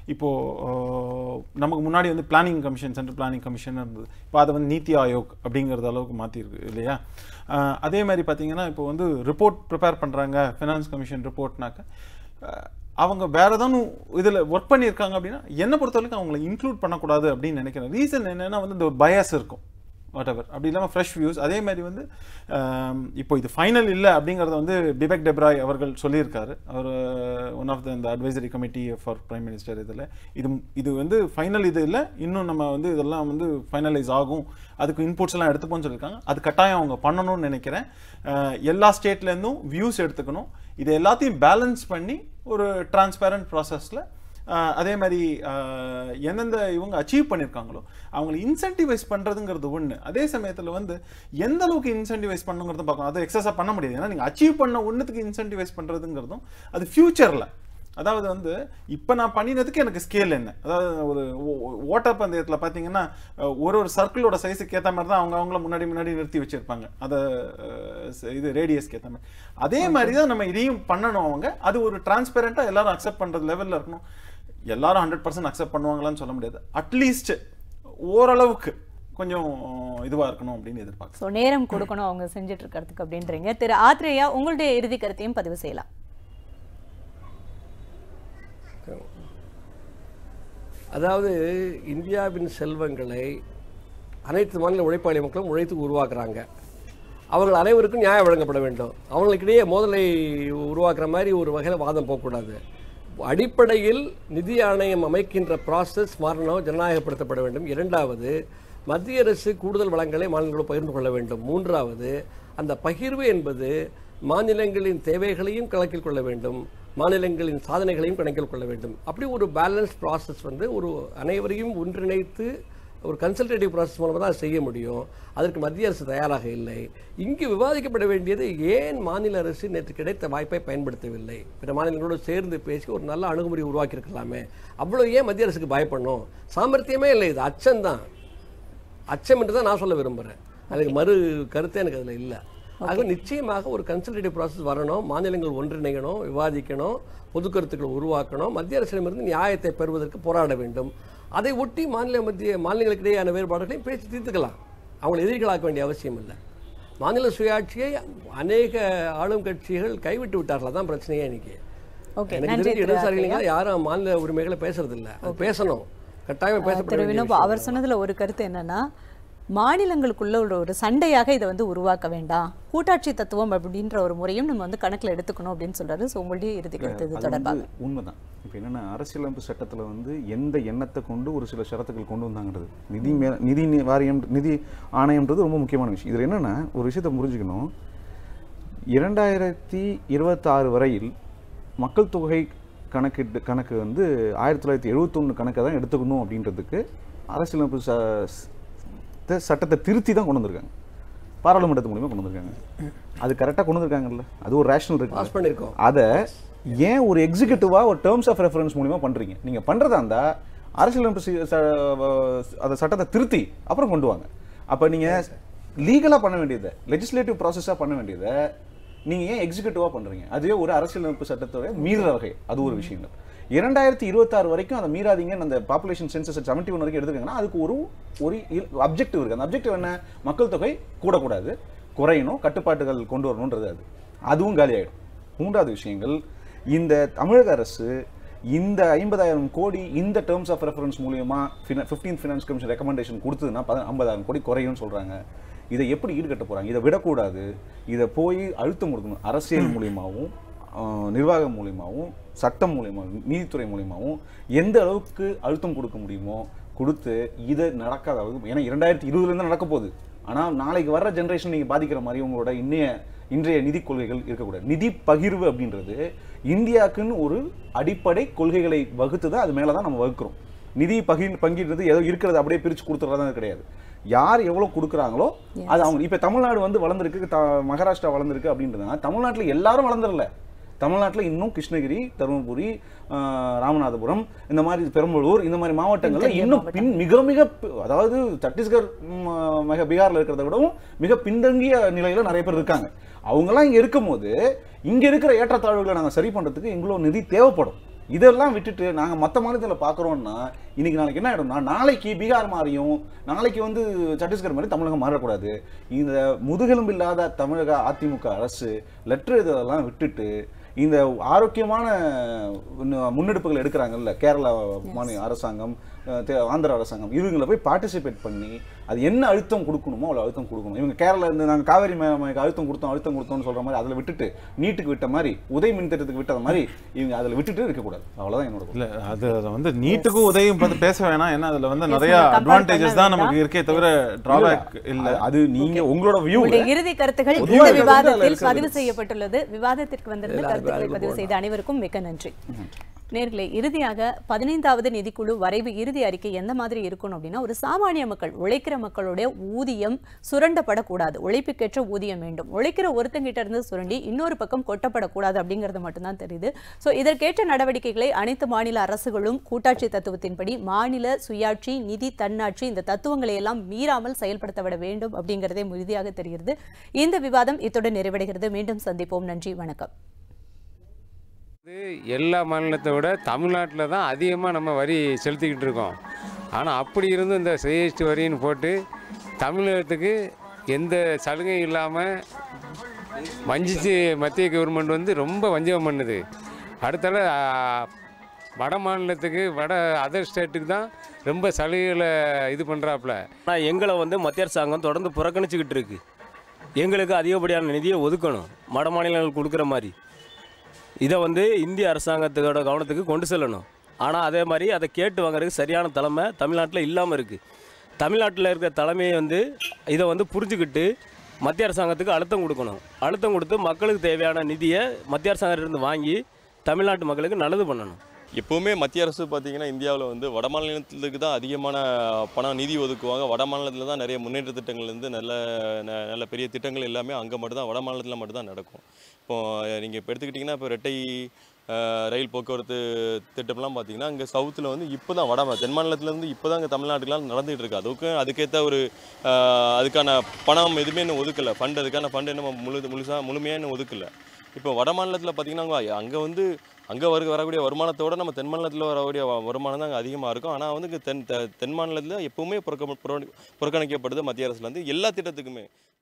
Speaker 2: இப்போது நமக்கு முன்னாடி வந்து planning commission central planning commission இருந்தது இப்போ அதை வந்து நீத்தி ஆயோக் அப்படிங்கிறது அளவுக்கு மாற்றிருக்கு இல்லையா அஹ், அதே மாதிரி பார்த்தீங்கன்னா இப்போ வந்து ரிப்போர்ட் ப்ரிப்பேர் பண்ணுறாங்க ஃபினான்ஸ் கமிஷன் ரிப்போர்ட்னாக்க அஹ், அவங்க வேற ஏதாவது இதில் ஒர்க் பண்ணியிருக்காங்க அப்படின்னா என்னை பொறுத்த வரைக்கும் அவங்கள இன்க்ளூட் பண்ணக்கூடாது அப்படின்னு நினைக்கிறேன் ரீசன் என்னன்னா வந்து இந்த ஒரு பயஸ் இருக்கும் வாட் எவர் அப்படி இல்லாமல் ஃப்ரெஷ் வியூஸ் அதே மாதிரி வந்து ஆம், இப்போ இது ஃபைனல் இல்லை அப்படிங்கிறத வந்து பிபெக் டெப்ராய் அவர்கள் சொல்லியிருக்காரு அவர் ஒன் ஆஃப் த இந்த advisory committee for prime minister இதில் இது இது வந்து ஃபைனல் இது இல்லை இன்னும் நம்ம வந்து இதெல்லாம் வந்து ஃபைனலைஸ் ஆகும் அதுக்கு இன்புட்ஸ் எல்லாம் எடுத்துப்போம்னு சொல்லியிருக்காங்க அது கட்டாயம் அவங்க பண்ணணும்னு நினைக்கிறேன் அஹ், எல்லா ஸ்டேட்லேருந்தும் வியூஸ் எடுத்துக்கணும் இது எல்லாத்தையும் பேலன்ஸ் பண்ணி ஒரு டிரான்ஸ்பேரண்ட் ப்ராசஸில் அதே மாதிரி அஹ், எந்தெந்த இவங்க அச்சீவ் பண்ணியிருக்காங்களோ அவங்களை இன்சென்டிவைஸ் பண்ணுறதுங்கிறது ஒன்று அதே சமயத்தில் வந்து எந்த அளவுக்கு இன்சென்டிவைஸ் பண்ணுங்கிறத பார்க்கணும் அதை எக்ஸஸாக பண்ண முடியாது ஏன்னா நீங்கள் அச்சீவ் பண்ண ஒன்றுத்துக்கு இன்சென்டிவைஸ் பண்ணுறதுங்கிறதும் அது ஃப்யூச்சரில் அதாவது வந்து இப்போ நான் பண்ணினதுக்கு எனக்கு ஸ்கேல் என்ன அதாவது ஒரு ஓ- ஓ- ஓட்டப்பந்தயத்தில் பார்த்தீங்கன்னா அஹ், ஒரு ஒரு சர்க்கிளோட சைஸுக்கு ஏற்ற மாதிரி தான் அவங்க அவங்கள முன்னாடி முன்னாடி நிறுத்தி வச்சிருப்பாங்க அதை அஹ், ச- இது ரேடியஸ்க்கு ஏற்ற மாதிரி அதே மாதிரி தான் நம்ம இதையும் பண்ணணும் அவங்க அது ஒரு டிரான்ஸ்பெரண்ட்டாக எல்லாரும் அக்செப்ட் பண்ணுறது லெவலில் இருக்கணும் எல்லாரும் ஹண்ட்ரட் பர்சன்ட் அக்செப்ட் பண்ணுவாங்களான்னு சொல்ல முடியாது அட்லீஸ்ட் ஓரளவுக்கு கொஞ்சம் இதுவாக இருக்கணும் அப்படின்னு எதிர்பார்க்குறேன்
Speaker 4: ஸோ நேரம் கொடுக்கணும் அவங்க செஞ்சுட்டு இருக்கிறதுக்கு அப்படின்றீங்க திரு ஆத்ரேயா உங்களுடைய இறுதி கருத்தையும் பதிவு செய்யலாம்
Speaker 6: அதாவது இந்தியாவின் செல்வங்களை அனைத்து மாநில உழைப்பாளி மக்களும் உழைத்து உருவாக்குறாங்க அவர்கள் அனைவருக்கும் நியாயம் வழங்கப்பட வேண்டும் அவங்களுக்கிடையே மோதலை உருவாக்குற மாதிரி ஒரு வகையில் வாதம் போகக்கூடாது அடிப்படையில் நிதி ஆணையம் அமைக்கின்ற ப்ராசஸ் மாறணும் ஜனநாயகப்படுத்தப்பட வேண்டும் இரண்டாவது மத்திய அரசு கூடுதல் வளங்களை மாநிலங்களோடு பகிர்ந்து கொள்ள வேண்டும் மூன்றாவது அந்த பகிர்வு என்பது மாநிலங்களின் தேவைகளையும் கணக்கில் கொள்ள வேண்டும் மாநிலங்களின் சாதனைகளையும் கணக்கில் கொள்ள வேண்டும் அப்படி ஒரு பேலன்ஸ் ப்ராசஸ் வந்து ஒரு அனைவரையும் ஒன்றிணைத்து ஒரு கன்சல்டேட்டிவ் ப்ராசஸ் மூலமாக தான் செய்ய முடியும் அதற்கு மத்திய அரசு தயாராக இல்லை இங்கு விவாதிக்கப்பட வேண்டியது ஏன் மாநில அரசு நேற்று கிடைத்த வாய்ப்பை பயன்படுத்தவில்லை பிற மாநிலங்களோடு சேர்ந்து பேசி ஒரு நல்ல அணுகுமுறை உருவாக்கியிருக்கலாமே அவ்வளோ ஏன் மத்திய அரசுக்கு பயப்படணும் சாமர்த்தியமே இல்லை இது அச்சம்தான் அச்சம் என்று தான் நான் சொல்ல விரும்புகிறேன் அதுக்கு மறு கருத்தே எனக்கு அதில் இல்லை ஆக நிச்சயமாக ஒரு கன்சல்டேட்டிவ் ப்ராசஸ் வரணும் மாநிலங்கள் ஒன்றிணையணும் விவாதிக்கணும் பொது கருத்துக்கள் உருவாக்கணும் மத்திய அரசிடமிருந்து நியாயத்தை பெறுவதற்கு போராட வேண்டும் அதை ஒட்டி மாநில மத்திய மாநிலங்களுக்கு இடையேயான வேறுபாடுகளையும் பேசி தீர்த்துக்கலாம் அவங்களை எதிரிகளாக்க வேண்டிய அவசியம் இல்லை மாநில சுயாட்சியை அநேக ஆளும் கட்சிகள் கைவிட்டு விட்டார்கள் அதான் பிரச்சனையே இன்னைக்கு
Speaker 4: ஓகே
Speaker 6: எனக்கு
Speaker 4: நன்றி
Speaker 6: தெரிஞ்சு
Speaker 4: திரு
Speaker 6: இடதுசாரிகள் யாரும் மாநில உரிமைகளை பேசுறது இல்ல அது பேசணும் கட்டாயம் பேசப்பட
Speaker 4: திரு
Speaker 6: வேண்டிய
Speaker 4: வினோபா
Speaker 6: விஷயம்.
Speaker 4: அவர் சொன்னதுல ஒரு கருத்து என்னன்னா மாநிலங்களுக்குள்ள ஒரு ஒரு சண்டையாக இதை வந்து உருவாக்க வேண்டாம் கூட்டாட்சி தத்துவம் அப்படின்ற ஒரு முறையும் நம்ம வந்து கணக்குல எடுத்துக்கணும் அப்படின்னு சொல்றாரு ஸோ உங்களுடைய இறுதி கருத்து இது
Speaker 3: அது
Speaker 4: தொடர்பாக
Speaker 3: வந்து உண்மைதான் இப்போ என்னன்னா அரசியலமைப்பு சட்டத்துல வந்து எந்த எண்ணத்தை கொண்டு ஒரு சில ஷரத்துக்கள் கொண்டு வந்தாங்கிறது நிதி மே நிதி நி- வாரியம் நிதி ஆணையம்ன்றது ரொம்ப முக்கியமான விஷயம் இதில் என்னன்னா ஒரு விஷயத்தை புரிஞ்சுக்கணும் இரண்டாயிரத்தி இருபத்தாறு வரையில் மக்கள் தொகை கணக்கிட்டு கணக்கு வந்து ஆயிரத்தி தொள்ளாயிரத்தி எழுபத்தொன்று கணக்கை தான் எடுத்துக்கணும் அப்படின்றதுக்கு அரசியலமைப்பு ச த- சட்டத்தை திருத்தி தான் கொண்டு வந்திருக்காங்க பாராளுமன்றத்து மூலியமா கொண்டு வந்திருக்காங்க அது கரெக்டாக கொண்டு வந்திருக்காங்கல்ல அது ஒரு ரேஷனல் இருக்கு
Speaker 6: பாஸ் பண்ணியிருக்கோம்
Speaker 3: அதை ஏன் ஒரு எக்ஸிக்யூட்டிவா ஒரு டேர்ம்ஸ் ஆஃப் ரெஃபரன்ஸ் மூலியமா பண்றீங்க நீங்க பண்றதா இருந்தா அரசியலமைப்பு சி- ச- வ- அந்த சட்டத்தை திருத்தி அப்புறம் கொண்டு வாங்க அப்ப நீங்க லீகலா பண்ண வேண்டியதை லெஜிஸ்லேட்டிவ் ப்ராசஸா பண்ண வேண்டியதை நீங்க ஏன் எக்ஸிக்யூட்டிவா பண்றீங்க அதுவே ஒரு அரசியலமைப்பு சட்டத்தோட மீறுற வகை அது ஒரு விஷயங்கள் இரண்டாயிரத்தி இருபத்தாறு வரைக்கும் அதை மீறாதீங்கன்னு அந்த பாப்புலேஷன் சென்சஸ் செவன்டி ஒன் வரைக்கும் எடுத்துக்கங்கன்னா அதுக்கு ஒரு ஒரு அப்ஜெக்டிவ் இருக்கு அந்த அப்ஜெக்டிவ் என்ன மக்கள் தொகை கூடக்கூடாது குறையணும் கட்டுப்பாட்டுகள் கொண்டு வரணுன்றது அது அதுவும் காலியாயிடும் மூன்றாவது விஷயங்கள் இந்த தமிழக அரசு இந்த ஐம்பதாயிரம் கோடி இந்த டேர்ம்ஸ் ஆஃப் ரெஃபரன்ஸ் மூலியமா ஃபிஃப்டீன் ஃபினான்ஸ் கமிஷன் ரெக்கமெண்டேஷன் கொடுத்ததுன்னா பத- ஐம்பதாயிரம் கோடி குறையும்னு சொல்றாங்க இதை எப்படி ஈடுகட்ட போறாங்க இதை விடக்கூடாது இதை போய் அழுத்தம் கொடுக்கணும் அரசியல் மூலியமாகவும் ஆஹ், நிர்வாகம் மூலியமாகவும் சட்டம் மூலியமாகவும் நீதித்துறை மூலியமாகவும் எந்த அளவுக்கு அழுத்தம் கொடுக்க முடியுமோ கொடுத்து இதை நடக்காத அளவுக்கு ஏன்னா இரண்டாயிரத்தி இருபதுலேருந்து நடக்க போகுது ஆனால் நாளைக்கு வர்ற ஜென்ரேஷன் நீங்கள் பாதிக்கிற மாதிரி உங்களோட இன்னைய இன்றைய நிதி கொள்கைகள் இருக்கக்கூடாது நிதி பகிர்வு அப்படின்றது இந்தியாவுக்குன்னு ஒரு அடிப்படை கொள்கைகளை வகுத்து தான் அது மேலே தான் நம்ம வகுக்கிறோம் நிதி பகிர் பங்கிடுறது ஏதோ இருக்கிறது அப்படியே பிரித்து கொடுத்துறதா கிடையாது யார் எவ்வளோ கொடுக்குறாங்களோ அது அவங்க இப்போ தமிழ்நாடு வந்து வளர்ந்துருக்கு த மகாராஷ்டிரா வளர்ந்துருக்கு அப்படின்றதுனா தமிழ்நாட்டில் எல்லாரும் வளர்ந்துடல தமிழ்நாட்டில் இன்னும் கிருஷ்ணகிரி தருமபுரி ஆஹ், ராமநாதபுரம் இந்த மாதிரி பெரம்பலூர் இந்த மாதிரி மாவட்டங்கள்ல
Speaker 4: பின்தங்கிய
Speaker 3: இன்னும் பின் மிக மிக பி- அதாவது சத்தீஸ்கர் ம், மிக பீகார்ல இருக்கிறத விடவும் மிக பின்தங்கிய நிலையில நிறைய பேர் இருக்காங்க அவங்கெல்லாம் இங்க இருக்கும்போது இங்க இருக்கிற ஏற்றத்தாழ்வுகளை நாங்க சரி பண்றதுக்கு எங்களோட நிதி தேவைப்படும் இதெல்லாம் விட்டுட்டு நாங்க மத்த மாநிலத்துல பாக்குறோம்னா இன்னைக்கு நாளைக்கு என்ன ஆயிடும்னா நாளைக்கு பீகார் மாதிரியும் நாளைக்கு வந்து சத்தீஸ்கர் மாதிரி தமிழகம் மாறக்கூடாது இந்த முதுகெலும்பு இல்லாத தமிழக அதிமுக அரசு லெட்டர் இதெல்லாம் விட்டுட்டு இந்த ஆரோக்கியமான இன்னும் முன்னெடுப்புகள் எடுக்கிறாங்கல்ல கேரளா மாநில அரசாங்கம் அஹ், தே- ஆந்திர அரசாங்கம் இவங்களை போய் பார்ட்டிசிபேட் பண்ணி அது என்ன அழுத்தம் கொடுக்கணுமோ அவ்வளோ அழுத்தம் கொடுக்கணும் இவங்க கேரளா இருந்து நாங்கள் காவேரி மே- மேற்கு அழுத்தம் கொடுத்தோம் அழுத்தம் கொடுத்தோம்னு சொல்ற மாதிரி அதில் விட்டுட்டு நீட்டுக்கு விட்ட மாதிரி உதய மின் திட்டத்துக்கு விட்ட மாதிரி இவங்க அதில் விட்டுட்டு இருக்கக்கூடாது அவ்வளோதான் என்னோட
Speaker 2: இல்ல அது அது வந்து நீட்டுக்கும் உதயம் பத்தி பேச வேணாம் ஏன்னா அதுல வந்து
Speaker 4: Yes,
Speaker 2: நிறைய
Speaker 4: நம்ம compare
Speaker 2: அட்வான்டேஜஸ் தான்
Speaker 4: பண்ண
Speaker 2: நமக்கு இருக்கே தவிர டிராபேக் இல்ல
Speaker 3: அது- அது நீங்க உங்களோட வியூ
Speaker 4: உங்களுடைய இறுதி கருத்துகள்
Speaker 3: பொதுவா
Speaker 4: இந்த
Speaker 3: இருக்கிறது அதுல
Speaker 4: விவாதத்தில்
Speaker 3: இருக்கிறது.
Speaker 4: பதிவு செய்யப்பட்டுள்ளது விவாதத்திற்கு வந்திருந்த
Speaker 6: எல்லாரும்
Speaker 4: கருத்துக்களை
Speaker 6: வேலைக்கு
Speaker 4: பதிவு செய்த அனைவருக்கும் மிக்க நன்றி நேர்களே இறுதியாக பதினைந்தாவது நிதிக்குழு வரைவு இறுதி அறிக்கை எந்த மாதிரி இருக்கணும் அப்படின்னா ஒரு சாமானிய மக்கள் உழைக்கிற மக்களுடைய ஊதியம் சுரண்டப்படக்கூடாது உழைப்புக்கேற்ற ஊதியம் வேண்டும் உழைக்கிற ஒருத்தங்கிட்ட இருந்து சுரண்டி இன்னொரு பக்கம் கொட்டப்படக்கூடாது அப்படிங்கிறது மட்டும்தான் தெரியுது ஸோ இதற்கேற்ற நடவடிக்கைகளை அனைத்து மாநில அரசுகளும் கூட்டாட்சி தத்துவத்தின்படி மாநில சுயாட்சி நிதி தன்னாட்சி இந்த தத்துவங்களை எல்லாம் மீறாமல் செயல்படுத்தப்பட வேண்டும் அப்படிங்கிறதே உறுதியாக தெரிகிறது இந்த விவாதம் இத்துடன் நிறைவடைகிறது மீண்டும் சந்திப்போம் நன்றி வணக்கம்
Speaker 9: இது எல்லா மாநிலத்தை விட தமிழ்நாட்டில் தான் அதிகமாக நம்ம வரி செலுத்திக்கிட்டு இருக்கோம் ஆனால் அப்படி இருந்தும் இந்த ஜிஎஸ்டி வரின்னு போட்டு தமிழகத்துக்கு எந்த சலுகையும் இல்லாமல் வஞ்சிச்சு மத்திய கவர்மெண்ட் வந்து ரொம்ப வஞ்சகம் பண்ணுது அடுத்தால ஆ, வட மாநிலத்துக்கு வட அதர் ஸ்டேட்டுக்கு தான் ரொம்ப சலுகைகளை இது பண்ணுறாப்புல
Speaker 10: ஆனால் எங்களை வந்து மத்திய அரசாங்கம் தொடர்ந்து புறக்கணிச்சுக்கிட்டு இருக்கு எங்களுக்கு அதிகப்படியான நிதியை ஒதுக்கணும் வட மாநிலங்களுக்கு கொடுக்குற மாதிரி இதை வந்து இந்திய அரசாங்கத்தோட கவனத்துக்கு கொண்டு செல்லணும் ஆனால் அதே மாதிரி அதை கேட்டு வாங்குறதுக்கு சரியான தலைமை தமிழ்நாட்டில் இல்லாமல் இருக்குது தமிழ்நாட்டில் இருக்கிற தலைமையை வந்து இதை வந்து புரிஞ்சுக்கிட்டு மத்திய அரசாங்கத்துக்கு அழுத்தம் கொடுக்கணும் அழுத்தம் கொடுத்து மக்களுக்கு தேவையான நிதியை மத்திய அரசாங்கத்திலிருந்து வாங்கி தமிழ்நாட்டு மக்களுக்கு நல்லது பண்ணணும்
Speaker 11: எப்போவுமே மத்திய அரசு பார்த்தீங்கன்னா இந்தியாவில் வந்து வட மாநிலத்துக்கு தான் அதிகமான பணம் நிதி ஒதுக்குவாங்க வட மாநிலத்தில் தான் நிறைய முன்னேற்ற திட்டங்கள்லேருந்து நல்ல ந- நல்ல பெரிய திட்டங்கள் எல்லாமே அங்கே மட்டும்தான் வட மாநிலத்தில் மட்டும்தான் நடக்கும் இப்போ நீங்கள் இப்போ எடுத்துக்கிட்டிங்கன்னா இப்போ ரெட்டை அஹ், ரயில் போக்குவரத்து திட்டம்லாம் பார்த்தீங்கன்னா இங்கே சவுத்தில் வந்து இப்போ தான் வட மா- தென் மாநிலத்துலேருந்து இப்போ தான் இங்கே தமிழ்நாட்டுக்குலாம் நடந்துகிட்டு இருக்கு அதுக்கு அதுக்கேற்ற ஒரு அஹ், அதுக்கான பணம் எதுவுமே இன்னும் ஒதுக்கலை ஃபண்ட் அதுக்கான ஃபண்ட் இன்னும் முழு முழுசாக முழுமையாக இன்னும் ஒதுக்கலை இப்போ வட மாநிலத்தில் பார்த்தீங்கன்னா அங்கே வந்து அங்கே வர வரக்கூடிய வருமானத்தோட நம்ம தென் மாநிலத்தில் வரக்கூடிய வ- வருமானம் தான் அங்கே அதிகமாக இருக்கும் ஆனால் வந்து இங்க தென் தெ- தென் மாநிலத்தில் எப்பவுமே புறக்க புற- புறக்கணிக்கப்படுது மத்திய அரசுலேருந்து எல்லா திட்டத்துக்குமே